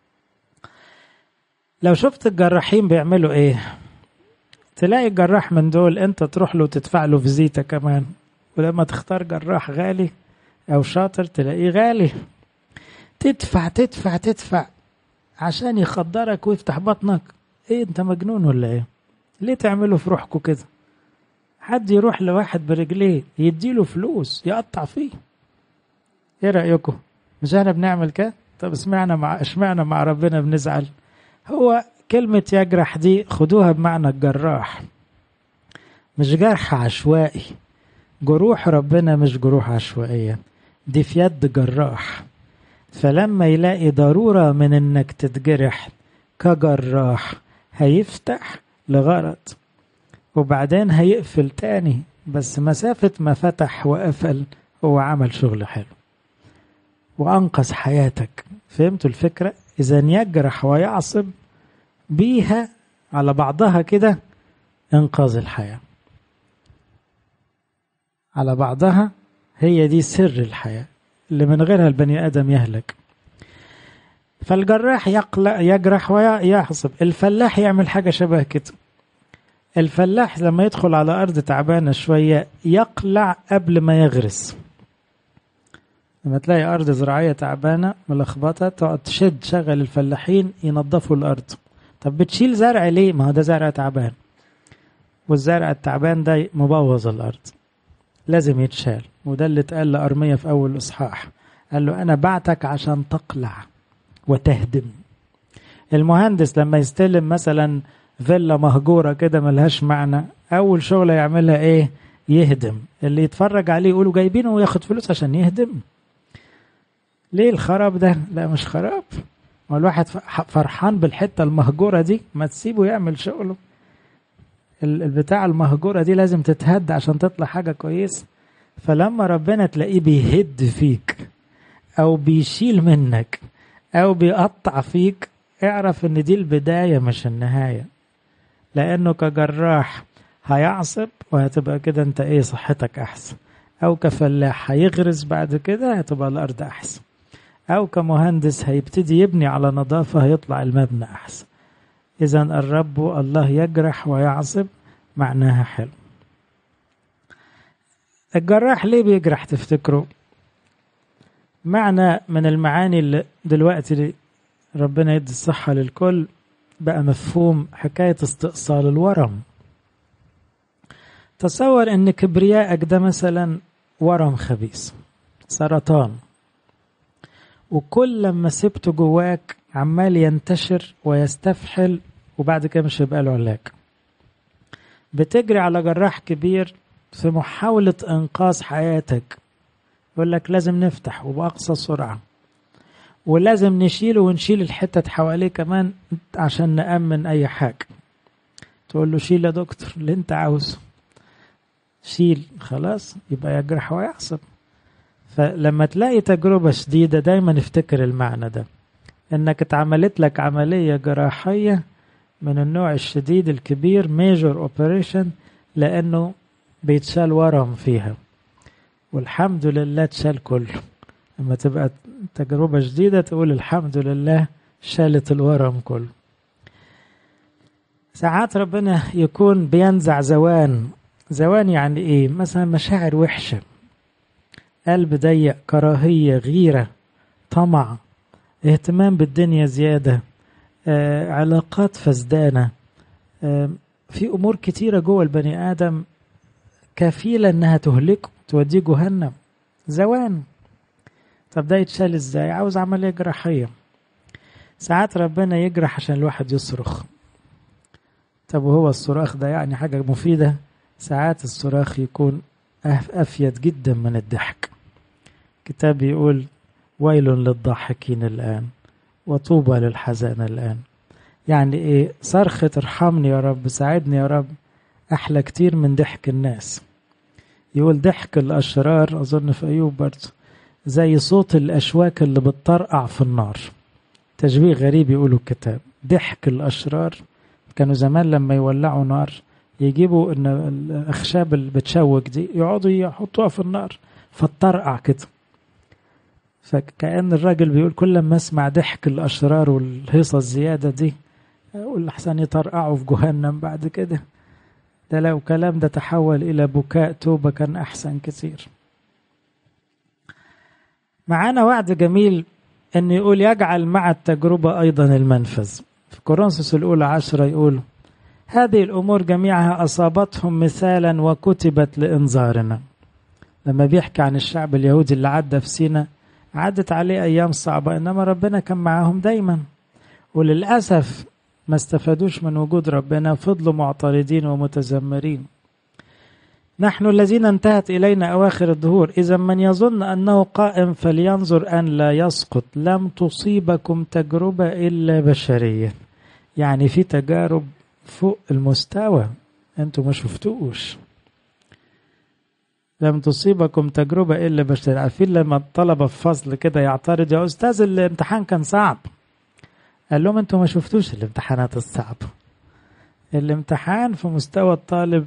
[SPEAKER 1] لو شفت الجراحين بيعملوا إيه تلاقي الجراح من دول أنت تروح له وتدفع له فيزيتا كمان ولما تختار جراح غالي أو شاطر تلاقيه غالي تدفع تدفع تدفع عشان يخدرك ويفتح بطنك ايه انت مجنون ولا ايه ليه تعملوا في روحكم كده حد يروح لواحد برجليه يديله فلوس يقطع فيه ايه رايكم مش احنا بنعمل كده طب اسمعنا مع اشمعنا مع ربنا بنزعل هو كلمة يجرح دي خدوها بمعنى الجراح مش جرح عشوائي جروح ربنا مش جروح عشوائية دي في يد جراح فلما يلاقي ضرورة من انك تتجرح كجراح هيفتح لغرض وبعدين هيقفل تاني بس مسافة ما فتح وقفل هو عمل شغل حلو وأنقذ حياتك فهمتوا الفكرة؟ إذا يجرح ويعصب بيها على بعضها كده إنقاذ الحياة على بعضها هي دي سر الحياة اللي من غيرها البني آدم يهلك فالجراح يقلق يجرح ويحصب الفلاح يعمل حاجة شبه كده الفلاح لما يدخل على أرض تعبانة شوية يقلع قبل ما يغرس لما تلاقي أرض زراعية تعبانة ملخبطة تقعد تشد شغل الفلاحين ينظفوا الأرض طب بتشيل زرع ليه؟ ما هو ده زرع تعبان والزرع التعبان ده مبوظ الأرض لازم يتشال وده اللي اتقال لأرمية في أول إصحاح قال له أنا بعتك عشان تقلع وتهدم المهندس لما يستلم مثلا فيلا مهجورة كده ملهاش معنى أول شغلة يعملها إيه؟ يهدم اللي يتفرج عليه يقولوا جايبينه وياخد فلوس عشان يهدم ليه الخراب ده؟ لا مش خراب ما الواحد فرحان بالحتة المهجورة دي ما تسيبه يعمل شغله البتاع المهجورة دي لازم تتهد عشان تطلع حاجة كويسة فلما ربنا تلاقيه بيهد فيك أو بيشيل منك أو بيقطع فيك اعرف إن دي البداية مش النهاية لأنه كجراح هيعصب وهتبقى كده أنت إيه صحتك أحسن أو كفلاح هيغرز بعد كده هتبقى الأرض أحسن أو كمهندس هيبتدي يبني على نظافة هيطلع المبنى أحسن إذا الرب الله يجرح ويعصب معناها حلو الجراح ليه بيجرح تفتكروا معنى من المعاني اللي دلوقتي ربنا يدي الصحة للكل بقى مفهوم حكاية استئصال الورم تصور ان كبريائك ده مثلا ورم خبيث سرطان وكل لما سبته جواك عمال ينتشر ويستفحل وبعد كده مش هيبقى له علاج بتجري على جراح كبير في محاولة إنقاذ حياتك يقول لك لازم نفتح وبأقصى سرعة ولازم نشيله ونشيل الحتة حواليه كمان عشان نأمن أي حاجة تقول له شيل يا دكتور اللي أنت عاوزه شيل خلاص يبقى يجرح ويعصب فلما تلاقي تجربة شديدة دايما افتكر المعنى ده انك اتعملت لك عملية جراحية من النوع الشديد الكبير ميجور اوبريشن لانه بيتشال ورم فيها والحمد لله اتشال كله لما تبقى تجربة جديدة تقول الحمد لله شالت الورم كله ساعات ربنا يكون بينزع زوان زوان يعني ايه مثلا مشاعر وحشة قلب ضيق كراهية غيرة طمع اهتمام بالدنيا زيادة آه، علاقات فسدانة آه، في أمور كتيرة جوه البني آدم كفيلة إنها تهلكه توديه جهنم زوان طب ده يتشال ازاي عاوز عملية جراحية ساعات ربنا يجرح عشان الواحد يصرخ طب وهو الصراخ ده يعني حاجة مفيدة ساعات الصراخ يكون أفيد جدا من الضحك كتاب يقول ويل للضاحكين الآن وطوبى للحزان الآن يعني إيه صرخة ارحمني يا رب ساعدني يا رب أحلى كتير من ضحك الناس يقول ضحك الأشرار أظن في أيوب برضه زي صوت الأشواك اللي بتطرقع في النار تشبيه غريب يقولوا الكتاب ضحك الأشرار كانوا زمان لما يولعوا نار يجيبوا ان الاخشاب اللي بتشوك دي يقعدوا يحطوها في النار فتطرقع كده فكأن الراجل بيقول كل ما اسمع ضحك الاشرار والهيصه الزياده دي اقول احسن يطرقعوا في جهنم بعد كده ده لو كلام ده تحول الى بكاء توبه كان احسن كثير معانا وعد جميل ان يقول يجعل مع التجربه ايضا المنفذ في كورنثوس الاولى عشرة يقول هذه الأمور جميعها أصابتهم مثالا وكتبت لإنذارنا لما بيحكي عن الشعب اليهودي اللي عدى في سينا عدت عليه أيام صعبة إنما ربنا كان معاهم دايما وللأسف ما استفادوش من وجود ربنا فضلوا معترضين ومتذمرين نحن الذين انتهت إلينا أواخر الدهور إذا من يظن أنه قائم فلينظر أن لا يسقط لم تصيبكم تجربة إلا بشرية يعني في تجارب فوق المستوى انتوا ما شفتوش لم تصيبكم تجربة إلا بشر عارفين لما الطلبة في فصل كده يعترض يا أستاذ الامتحان كان صعب قال لهم انتوا ما شفتوش الامتحانات الصعبة الامتحان في مستوى الطالب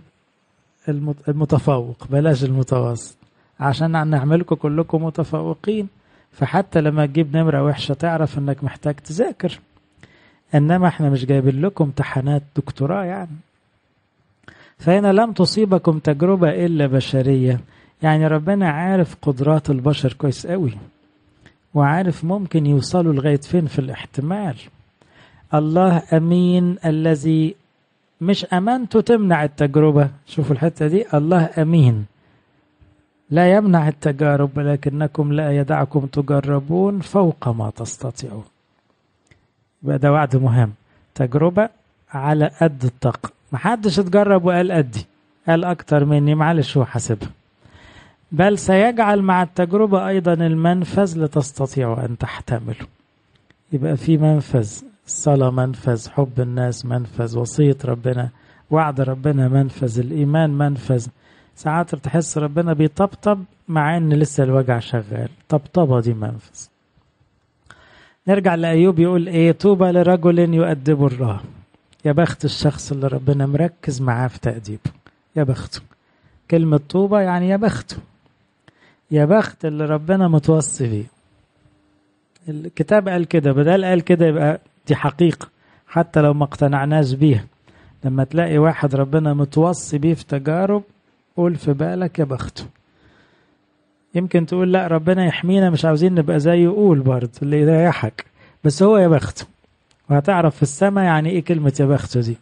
[SPEAKER 1] المتفوق بلاش المتوسط عشان نعملكم كلكم متفوقين فحتى لما تجيب نمرة وحشة تعرف انك محتاج تذاكر انما احنا مش جايبين لكم امتحانات دكتوراه يعني فهنا لم تصيبكم تجربة إلا بشرية يعني ربنا عارف قدرات البشر كويس قوي وعارف ممكن يوصلوا لغاية فين في الاحتمال الله أمين الذي مش أمانته تمنع التجربة شوفوا الحتة دي الله أمين لا يمنع التجارب ولكنكم لا يدعكم تجربون فوق ما تستطيعون يبقى ده وعد مهم تجربة على قد الطاقة محدش اتجرب وقال قدي قال أكتر مني معلش هو حاسبها بل سيجعل مع التجربة أيضا المنفذ لتستطيعوا أن تحتملوا يبقى في منفذ الصلاة منفذ حب الناس منفذ وصية ربنا وعد ربنا منفذ الإيمان منفذ ساعات تحس ربنا بيطبطب مع ان لسه الوجع شغال طبطبة دي منفذ نرجع لأيوب يقول ايه طوبى لرجل يؤدب الله يا بخت الشخص اللي ربنا مركز معاه في تأديبه يا بخته كلمة طوبى يعني يا بخته يا بخت اللي ربنا متوصي بيه الكتاب قال كده بدل قال كده يبقى دي حقيقة حتى لو ما اقتنعناش بيها لما تلاقي واحد ربنا متوصي بيه في تجارب قول في بالك يا بخته يمكن تقول لا ربنا يحمينا مش عاوزين نبقى زيه قول برضه اللي يريحك بس هو يا بخته وهتعرف في السماء يعني ايه كلمة يا بخته دي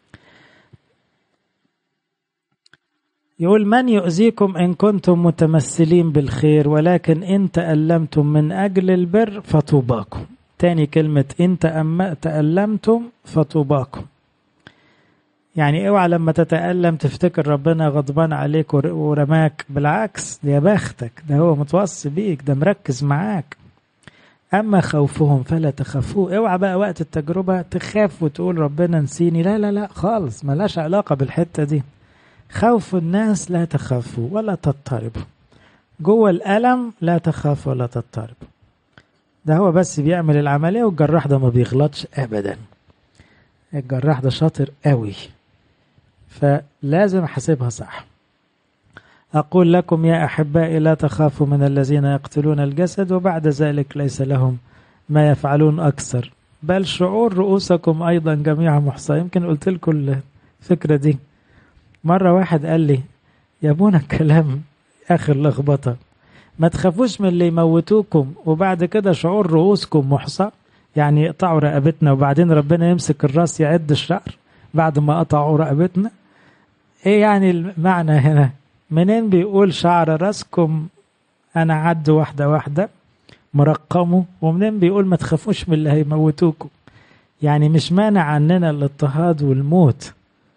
[SPEAKER 1] يقول من يؤذيكم إن كنتم متمثلين بالخير ولكن إن تألمتم من أجل البر فطوباكم تاني كلمة إن تألمتم فطوباكم يعني اوعى لما تتألم تفتكر ربنا غضبان عليك ورماك بالعكس يا بختك ده هو متوصي بيك ده مركز معاك أما خوفهم فلا تخافوه اوعى بقى وقت التجربة تخاف وتقول ربنا نسيني لا لا لا خالص ملاش علاقة بالحتة دي خوف الناس لا تخافوا ولا تضطربوا جوه الألم لا تخاف ولا تضطرب ده هو بس بيعمل العملية والجراح ده ما بيغلطش أبدا الجراح ده شاطر قوي فلازم احاسبها صح أقول لكم يا أحبائي لا تخافوا من الذين يقتلون الجسد وبعد ذلك ليس لهم ما يفعلون أكثر بل شعور رؤوسكم أيضا جميعا محصى يمكن قلت لكم الفكرة دي مرة واحد قال لي يا ابونا الكلام آخر لخبطة ما تخافوش من اللي يموتوكم وبعد كده شعور رؤوسكم محصى يعني يقطعوا رقبتنا وبعدين ربنا يمسك الراس يعد الشعر بعد ما قطعوا رقبتنا ايه يعني المعنى هنا منين بيقول شعر راسكم انا عد واحدة واحدة مرقمه ومنين بيقول ما تخافوش من اللي هيموتوكم يعني مش مانع عننا الاضطهاد والموت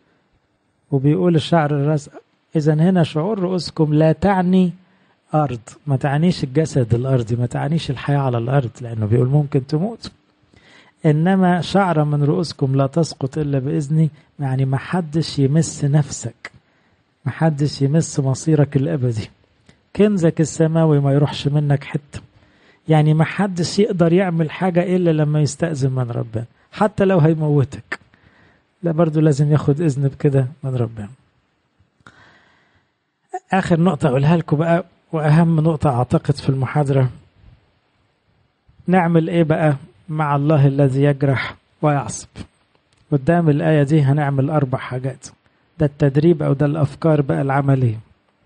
[SPEAKER 1] وبيقول الشعر الراس اذا هنا شعور رؤوسكم لا تعني ارض ما تعنيش الجسد الارضي ما تعنيش الحياة على الارض لانه بيقول ممكن تموت انما شعرة من رؤوسكم لا تسقط الا باذني يعني ما حدش يمس نفسك ما حدش يمس مصيرك الابدي كنزك السماوي ما يروحش منك حته يعني ما حدش يقدر يعمل حاجة إلا لما يستأذن من ربنا حتى لو هيموتك لا برضو لازم ياخد إذن بكده من ربنا آخر نقطة أقولها لكم بقى وأهم نقطة أعتقد في المحاضرة نعمل إيه بقى مع الله الذي يجرح ويعصب قدام الآية دي هنعمل أربع حاجات ده التدريب أو ده الأفكار بقى العملية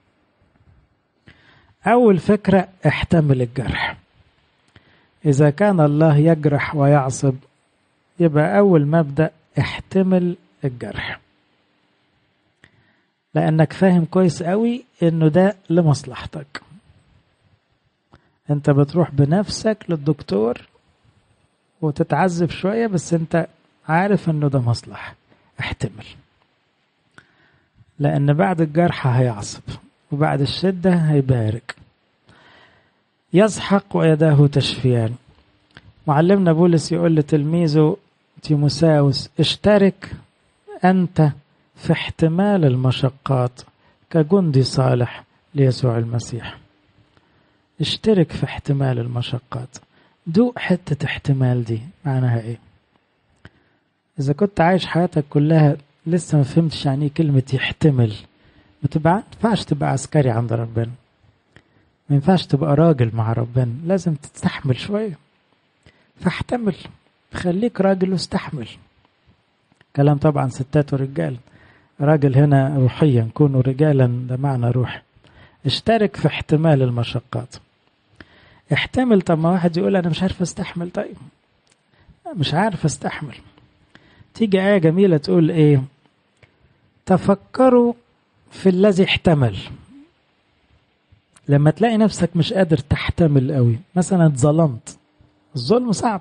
[SPEAKER 1] أول فكرة احتمل الجرح إذا كان الله يجرح ويعصب يبقى أول مبدأ احتمل الجرح لأنك فاهم كويس قوي إنه ده لمصلحتك أنت بتروح بنفسك للدكتور وتتعذب شوية بس أنت عارف إنه ده مصلحة احتمل لأن بعد الجرح هيعصب وبعد الشدة هيبارك يسحق ويداه تشفيان معلمنا بولس يقول لتلميذه تيموساوس اشترك أنت في احتمال المشقات كجندي صالح ليسوع المسيح اشترك في احتمال المشقات دوق حتة احتمال دي معناها ايه إذا كنت عايش حياتك كلها لسه ما فهمتش يعني ايه كلمة يحتمل ما تبقى ينفعش تبقى عسكري عند ربنا ما ينفعش تبقى راجل مع ربنا لازم تستحمل شوية فاحتمل خليك راجل واستحمل كلام طبعا ستات ورجال راجل هنا روحيا كونوا رجالا ده معنى روحي اشترك في احتمال المشقات احتمل طب ما واحد يقول انا مش عارف استحمل طيب مش عارف استحمل تيجي آية جميلة تقول ايه تفكروا في الذي احتمل لما تلاقي نفسك مش قادر تحتمل قوي مثلا اتظلمت الظلم صعب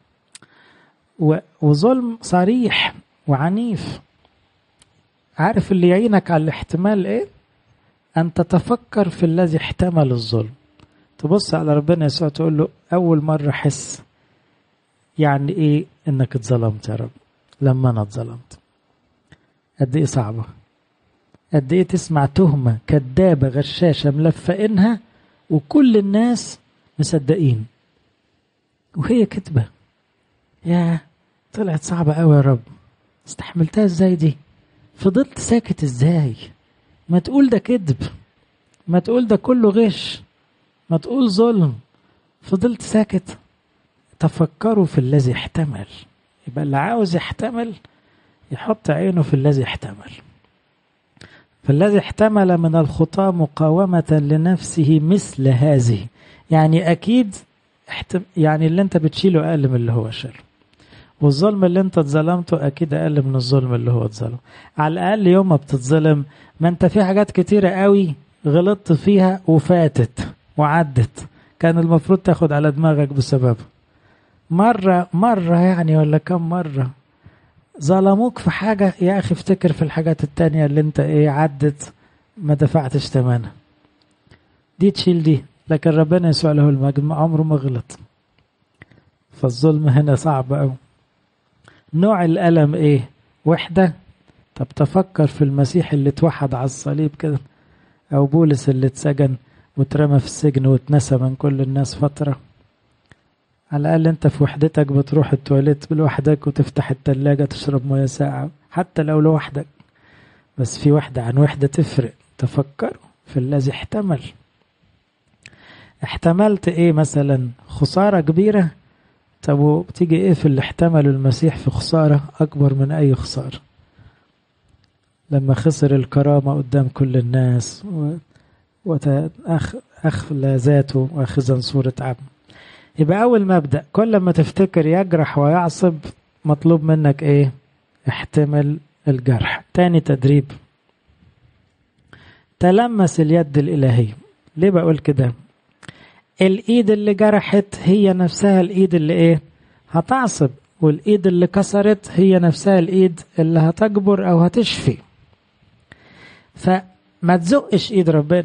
[SPEAKER 1] وظلم صريح وعنيف عارف اللي يعينك على الاحتمال ايه ان تتفكر في الذي احتمل الظلم تبص على ربنا يسوع تقول له اول مره احس يعني ايه انك اتظلمت يا رب لما انا اتظلمت قد ايه صعبه قد ايه تسمع تهمه كدابه غشاشه ملفقينها وكل الناس مصدقين وهي كذبه يا طلعت صعبه قوي يا رب استحملتها ازاي دي فضلت ساكت ازاي ما تقول ده كذب ما تقول ده كله غش ما تقول ظلم فضلت ساكت تفكروا في الذي احتمل يبقى اللي عاوز يحتمل يحط عينه في الذي احتمل فالذي احتمل من الخطاة مقاومة لنفسه مثل هذه يعني أكيد احتم... يعني اللي أنت بتشيله أقل من اللي هو شاله والظلم اللي أنت اتظلمته أكيد أقل من الظلم اللي هو اتظلم على الأقل يوم ما بتتظلم ما أنت في حاجات كتيرة قوي غلطت فيها وفاتت وعدت كان المفروض تاخد على دماغك بسببها مرة مرة يعني ولا كم مرة ظلموك في حاجة يا أخي افتكر في الحاجات التانية اللي انت ايه عدت ما دفعتش ثمنها دي تشيل دي لكن ربنا يسوع له المجد عمره ما غلط فالظلم هنا صعب أوي نوع الألم ايه وحدة طب تفكر في المسيح اللي اتوحد على الصليب كده أو بولس اللي اتسجن واترمى في السجن واتنسى من كل الناس فترة على الأقل أنت في وحدتك بتروح التواليت لوحدك وتفتح التلاجة تشرب مياه ساقعة حتى لو لوحدك بس في وحدة عن وحدة تفرق تفكر في الذي احتمل احتملت ايه مثلا خسارة كبيرة طب وبتيجي ايه في اللي احتملوا المسيح في خسارة أكبر من أي خسارة لما خسر الكرامة قدام كل الناس و... وأخلى ذاته وأخذا صورة عبد يبقى أول مبدأ كل ما تفتكر يجرح ويعصب مطلوب منك إيه احتمل الجرح تاني تدريب تلمس اليد الإلهية ليه بقول كده الإيد اللي جرحت هي نفسها الإيد اللي إيه هتعصب والإيد اللي كسرت هي نفسها الإيد اللي هتجبر أو هتشفي فما تزقش إيد ربنا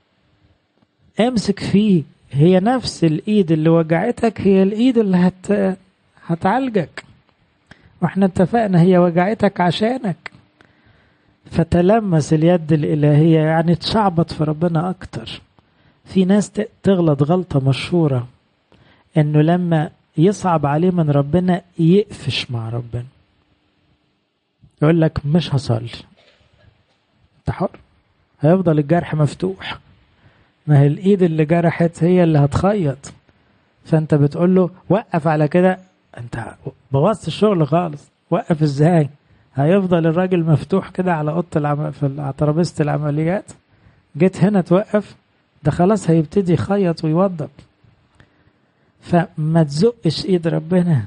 [SPEAKER 1] امسك فيه هي نفس الايد اللي وجعتك هي الايد اللي هت... هتعالجك واحنا اتفقنا هي وجعتك عشانك فتلمس اليد الإلهية يعني تشعبط في ربنا أكتر في ناس تغلط غلطة مشهورة إنه لما يصعب عليه من ربنا يقفش مع ربنا يقول لك مش هصلي انت حر هيفضل الجرح مفتوح ما هي الايد اللي جرحت هي اللي هتخيط فانت بتقول له وقف على كده انت بوظت الشغل خالص وقف ازاي هيفضل الراجل مفتوح كده على اوضه العم... في على ترابيزه العمليات جيت هنا توقف ده خلاص هيبتدي يخيط ويوضب فما تزقش ايد ربنا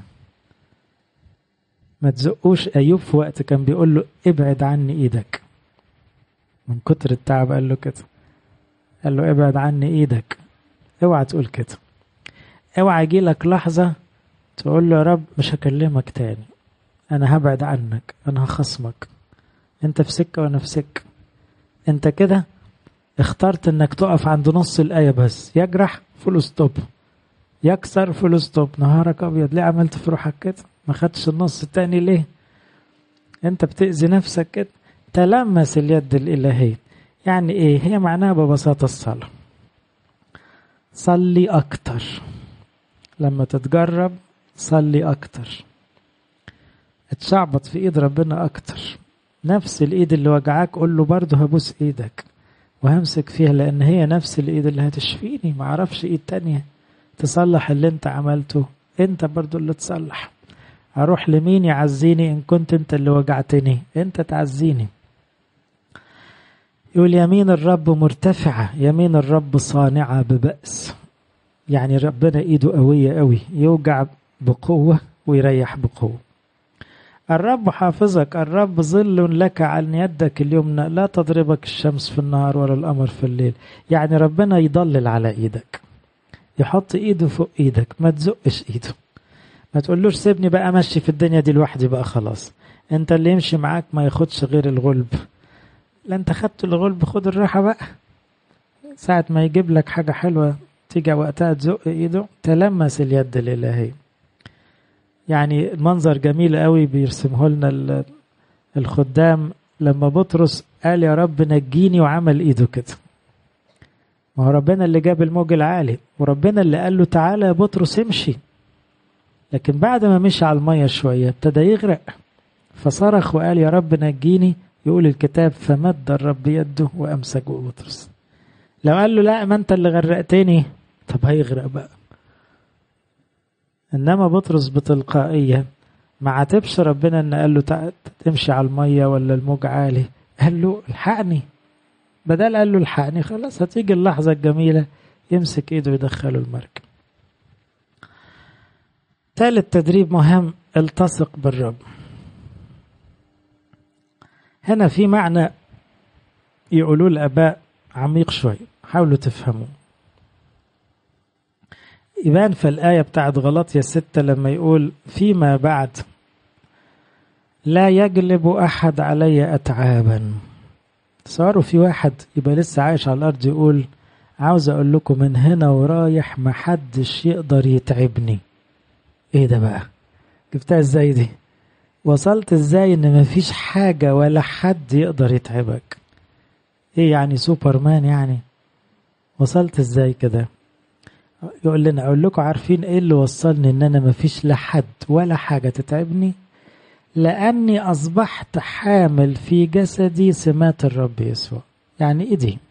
[SPEAKER 1] ما تزقوش ايوب في وقت كان بيقول له ابعد عني ايدك من كتر التعب قال له كده قال له ابعد عني ايدك اوعى تقول كده اوعى يجي لك لحظة تقول له يا رب مش هكلمك تاني انا هبعد عنك انا هخصمك انت في سكة وانا في سكة انت كده اخترت انك تقف عند نص الآية بس يجرح فول ستوب يكسر فول ستوب نهارك ابيض ليه عملت في روحك كده ما خدتش النص التاني ليه انت بتأذي نفسك كده تلمس اليد الإلهية يعني ايه هي معناها ببساطة الصلاة صلي أكتر لما تتجرب صلي أكتر اتشعبط في إيد ربنا أكتر نفس الإيد اللي وجعاك قول له برضه هبوس إيدك وهمسك فيها لأن هي نفس الإيد اللي هتشفيني معرفش إيد تانية تصلح اللي انت عملته انت برضو اللي تصلح اروح لمين يعزيني ان كنت انت اللي وجعتني انت تعزيني يقول يمين الرب مرتفعة يمين الرب صانعة ببأس يعني ربنا ايده قوية قوي يوجع بقوة ويريح بقوة الرب حافظك الرب ظل لك عن يدك اليمنى لا تضربك الشمس في النهار ولا القمر في الليل يعني ربنا يضلل على ايدك يحط ايده فوق ايدك ما تزقش ايده ما تقولوش سيبني بقى امشي في الدنيا دي لوحدي بقى خلاص انت اللي يمشي معاك ما ياخدش غير الغلب لا انت خدت الغلب خد الراحه بقى ساعة ما يجيب لك حاجة حلوة تيجي وقتها تزق ايده تلمس اليد الإلهية يعني المنظر جميل قوي بيرسمه لنا الخدام لما بطرس قال يا رب نجيني وعمل ايده كده ما هو ربنا اللي جاب الموج العالي وربنا اللي قال له تعالى يا بطرس امشي لكن بعد ما مشي على المية شوية ابتدى يغرق فصرخ وقال يا رب نجيني يقول الكتاب فمد الرب يده وأمسك بطرس لو قال له لا ما انت اللي غرقتني طب هيغرق بقى انما بطرس بتلقائية ما عاتبش ربنا ان قال له تمشي على المية ولا الموج عالي قال له الحقني بدل قال له الحقني خلاص هتيجي اللحظة الجميلة يمسك ايده ويدخله المركب ثالث تدريب مهم التصق بالرب هنا في معنى يقولوه الآباء عميق شوي حاولوا تفهموا يبان في الآية بتاعت غلطية ستة لما يقول فيما بعد لا يجلب أحد علي أتعابا تصوروا في واحد يبقى لسه عايش على الأرض يقول عاوز أقول لكم من هنا ورايح محدش يقدر يتعبني ايه ده بقى جبتها ازاي دي وصلت ازاي ان مفيش حاجة ولا حد يقدر يتعبك ايه يعني سوبرمان يعني وصلت ازاي كده يقول لنا اقول لكم عارفين ايه اللي وصلني ان انا مفيش لا حد ولا حاجة تتعبني لاني اصبحت حامل في جسدي سمات الرب يسوع يعني ايه دي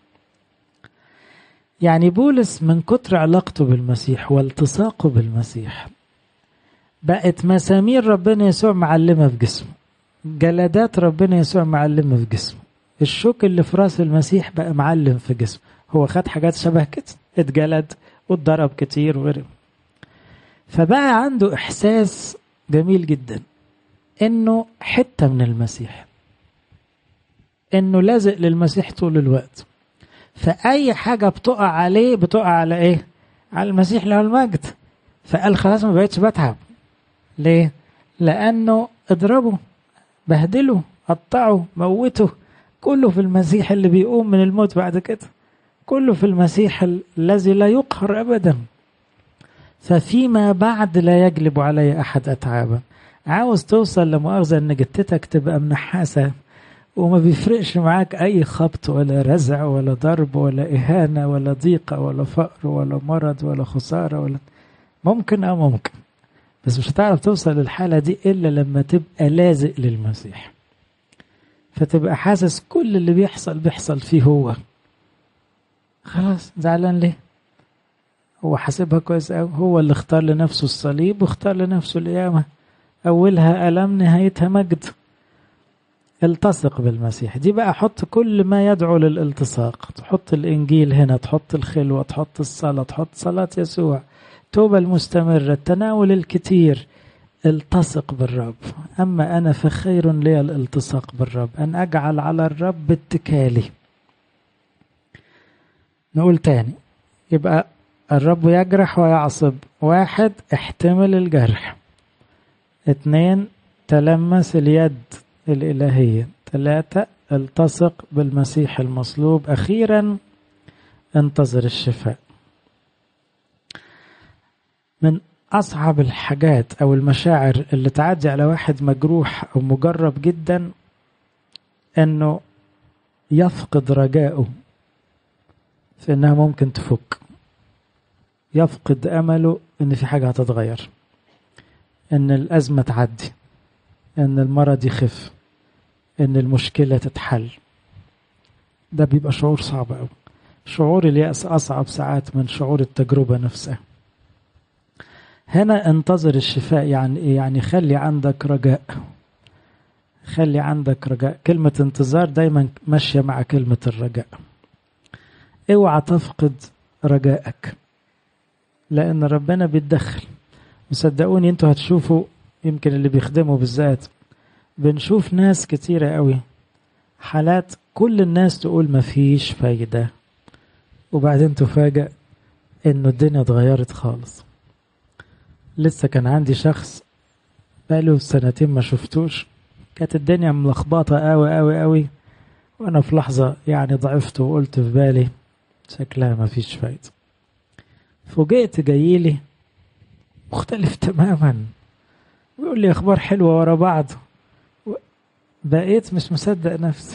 [SPEAKER 1] يعني بولس من كتر علاقته بالمسيح والتصاقه بالمسيح بقت مسامير ربنا يسوع معلمة في جسمه جلدات ربنا يسوع معلمة في جسمه الشوك اللي في راس المسيح بقى معلم في جسمه هو خد حاجات شبه كده اتجلد واتضرب كتير وغيره فبقى عنده احساس جميل جدا انه حته من المسيح انه لازق للمسيح طول الوقت فاي حاجه بتقع عليه بتقع على ايه على المسيح له المجد فقال خلاص ما بقتش بتعب ليه لانه اضربه بهدله قطعه موته كله في المسيح اللي بيقوم من الموت بعد كده كله في المسيح الذي لا يقهر ابدا ففيما بعد لا يجلب علي احد اتعابا عاوز توصل لمؤاخذه ان جتتك تبقى منحاسه وما بيفرقش معاك اي خبط ولا رزع ولا ضرب ولا اهانه ولا ضيقه ولا فقر ولا مرض ولا خساره ولا ممكن او ممكن بس مش هتعرف توصل للحاله دي الا لما تبقى لازق للمسيح فتبقى حاسس كل اللي بيحصل بيحصل فيه هو خلاص زعلان ليه هو حاسبها كويس قوي هو اللي اختار لنفسه الصليب واختار لنفسه القيامة أولها ألم نهايتها مجد التصق بالمسيح دي بقى حط كل ما يدعو للالتصاق تحط الإنجيل هنا تحط الخلوة تحط الصلاة تحط صلاة يسوع توبة المستمرة التناول الكتير التصق بالرب أما أنا فخير لي الالتصاق بالرب أن أجعل على الرب اتكالي نقول تاني يبقى الرب يجرح ويعصب واحد احتمل الجرح اتنين تلمس اليد الإلهية ثلاثة التصق بالمسيح المصلوب أخيرا انتظر الشفاء من أصعب الحاجات أو المشاعر اللي تعدي على واحد مجروح أو مجرب جدا أنه يفقد رجائه في أنها ممكن تفك يفقد أمله أن في حاجة هتتغير أن الأزمة تعدي أن المرض يخف أن المشكلة تتحل ده بيبقى شعور صعب قوي شعور اليأس أصعب ساعات من شعور التجربة نفسها هنا انتظر الشفاء يعني ايه يعني خلي عندك رجاء خلي عندك رجاء كلمة انتظار دايما ماشية مع كلمة الرجاء اوعى تفقد رجائك لأن ربنا بيتدخل وصدقوني انتوا هتشوفوا يمكن اللي بيخدموا بالذات بنشوف ناس كتيرة قوي حالات كل الناس تقول مفيش فايدة وبعدين تفاجأ انه الدنيا اتغيرت خالص لسه كان عندي شخص بقاله سنتين ما شفتوش كانت الدنيا ملخبطة قوي قوي قوي وانا في لحظة يعني ضعفت وقلت في بالي شكلها مفيش فايدة فوجئت جايلي مختلف تماما بيقول لي اخبار حلوة ورا بعض بقيت مش مصدق نفسي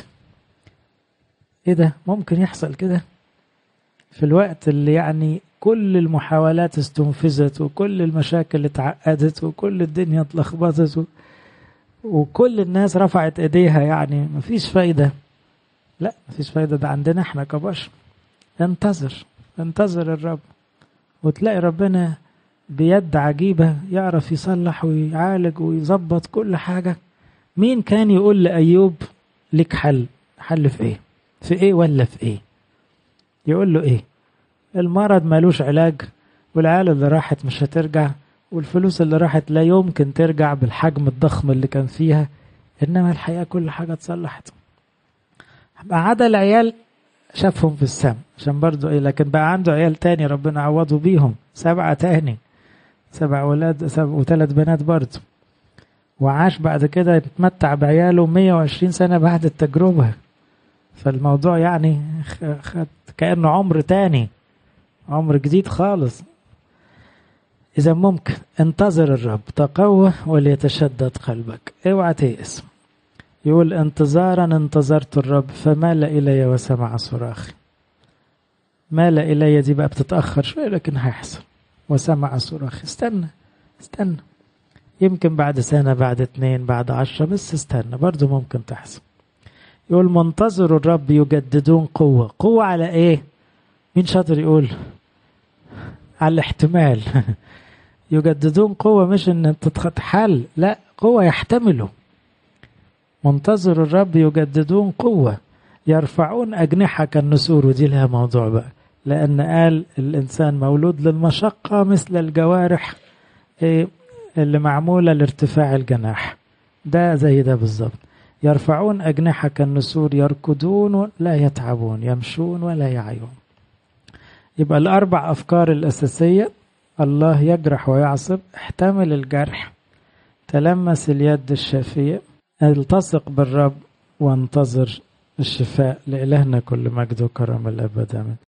[SPEAKER 1] ايه ده ممكن يحصل كده في الوقت اللي يعني كل المحاولات استنفذت وكل المشاكل اتعقدت وكل الدنيا اتلخبطت و... وكل الناس رفعت ايديها يعني مفيش فايدة لا مفيش فايدة ده عندنا احنا كبشر انتظر انتظر الرب وتلاقي ربنا بيد عجيبة يعرف يصلح ويعالج ويظبط كل حاجة مين كان يقول لأيوب لك حل حل في ايه في ايه ولا في ايه يقول له ايه المرض مالوش علاج والعيال اللي راحت مش هترجع والفلوس اللي راحت لا يمكن ترجع بالحجم الضخم اللي كان فيها انما الحقيقه كل حاجه اتصلحت ما عدا العيال شافهم في السم عشان برضو ايه لكن بقى عنده عيال تاني ربنا عوضه بيهم سبعة تاني سبع ولاد سبع وثلاث بنات برضو وعاش بعد كده يتمتع بعياله 120 سنة بعد التجربة فالموضوع يعني خد كأنه عمر تاني عمر جديد خالص إذا ممكن انتظر الرب تقوى وليتشدد قلبك اوعى تيأس يقول انتظارا انتظرت الرب فمال إلي وسمع صراخي مال إلي دي بقى بتتأخر شوية لكن هيحصل وسمع صراخي استنى استنى يمكن بعد سنة بعد اتنين بعد عشرة بس استنى برضو ممكن تحصل يقول منتظر الرب يجددون قوة قوة على ايه مين شاطر يقول على الاحتمال يجددون قوة مش ان تتحل لا قوة يحتملوا منتظر الرب يجددون قوة يرفعون أجنحة كالنسور ودي لها موضوع بقى لأن قال الإنسان مولود للمشقة مثل الجوارح اللي معمولة لارتفاع الجناح ده زي ده بالظبط يرفعون أجنحة كالنسور يركضون لا يتعبون يمشون ولا يعيون يبقى الأربع أفكار الأساسية الله يجرح ويعصب احتمل الجرح تلمس اليد الشافية التصق بالرب وانتظر الشفاء لإلهنا كل مجد وكرم الأبد آمين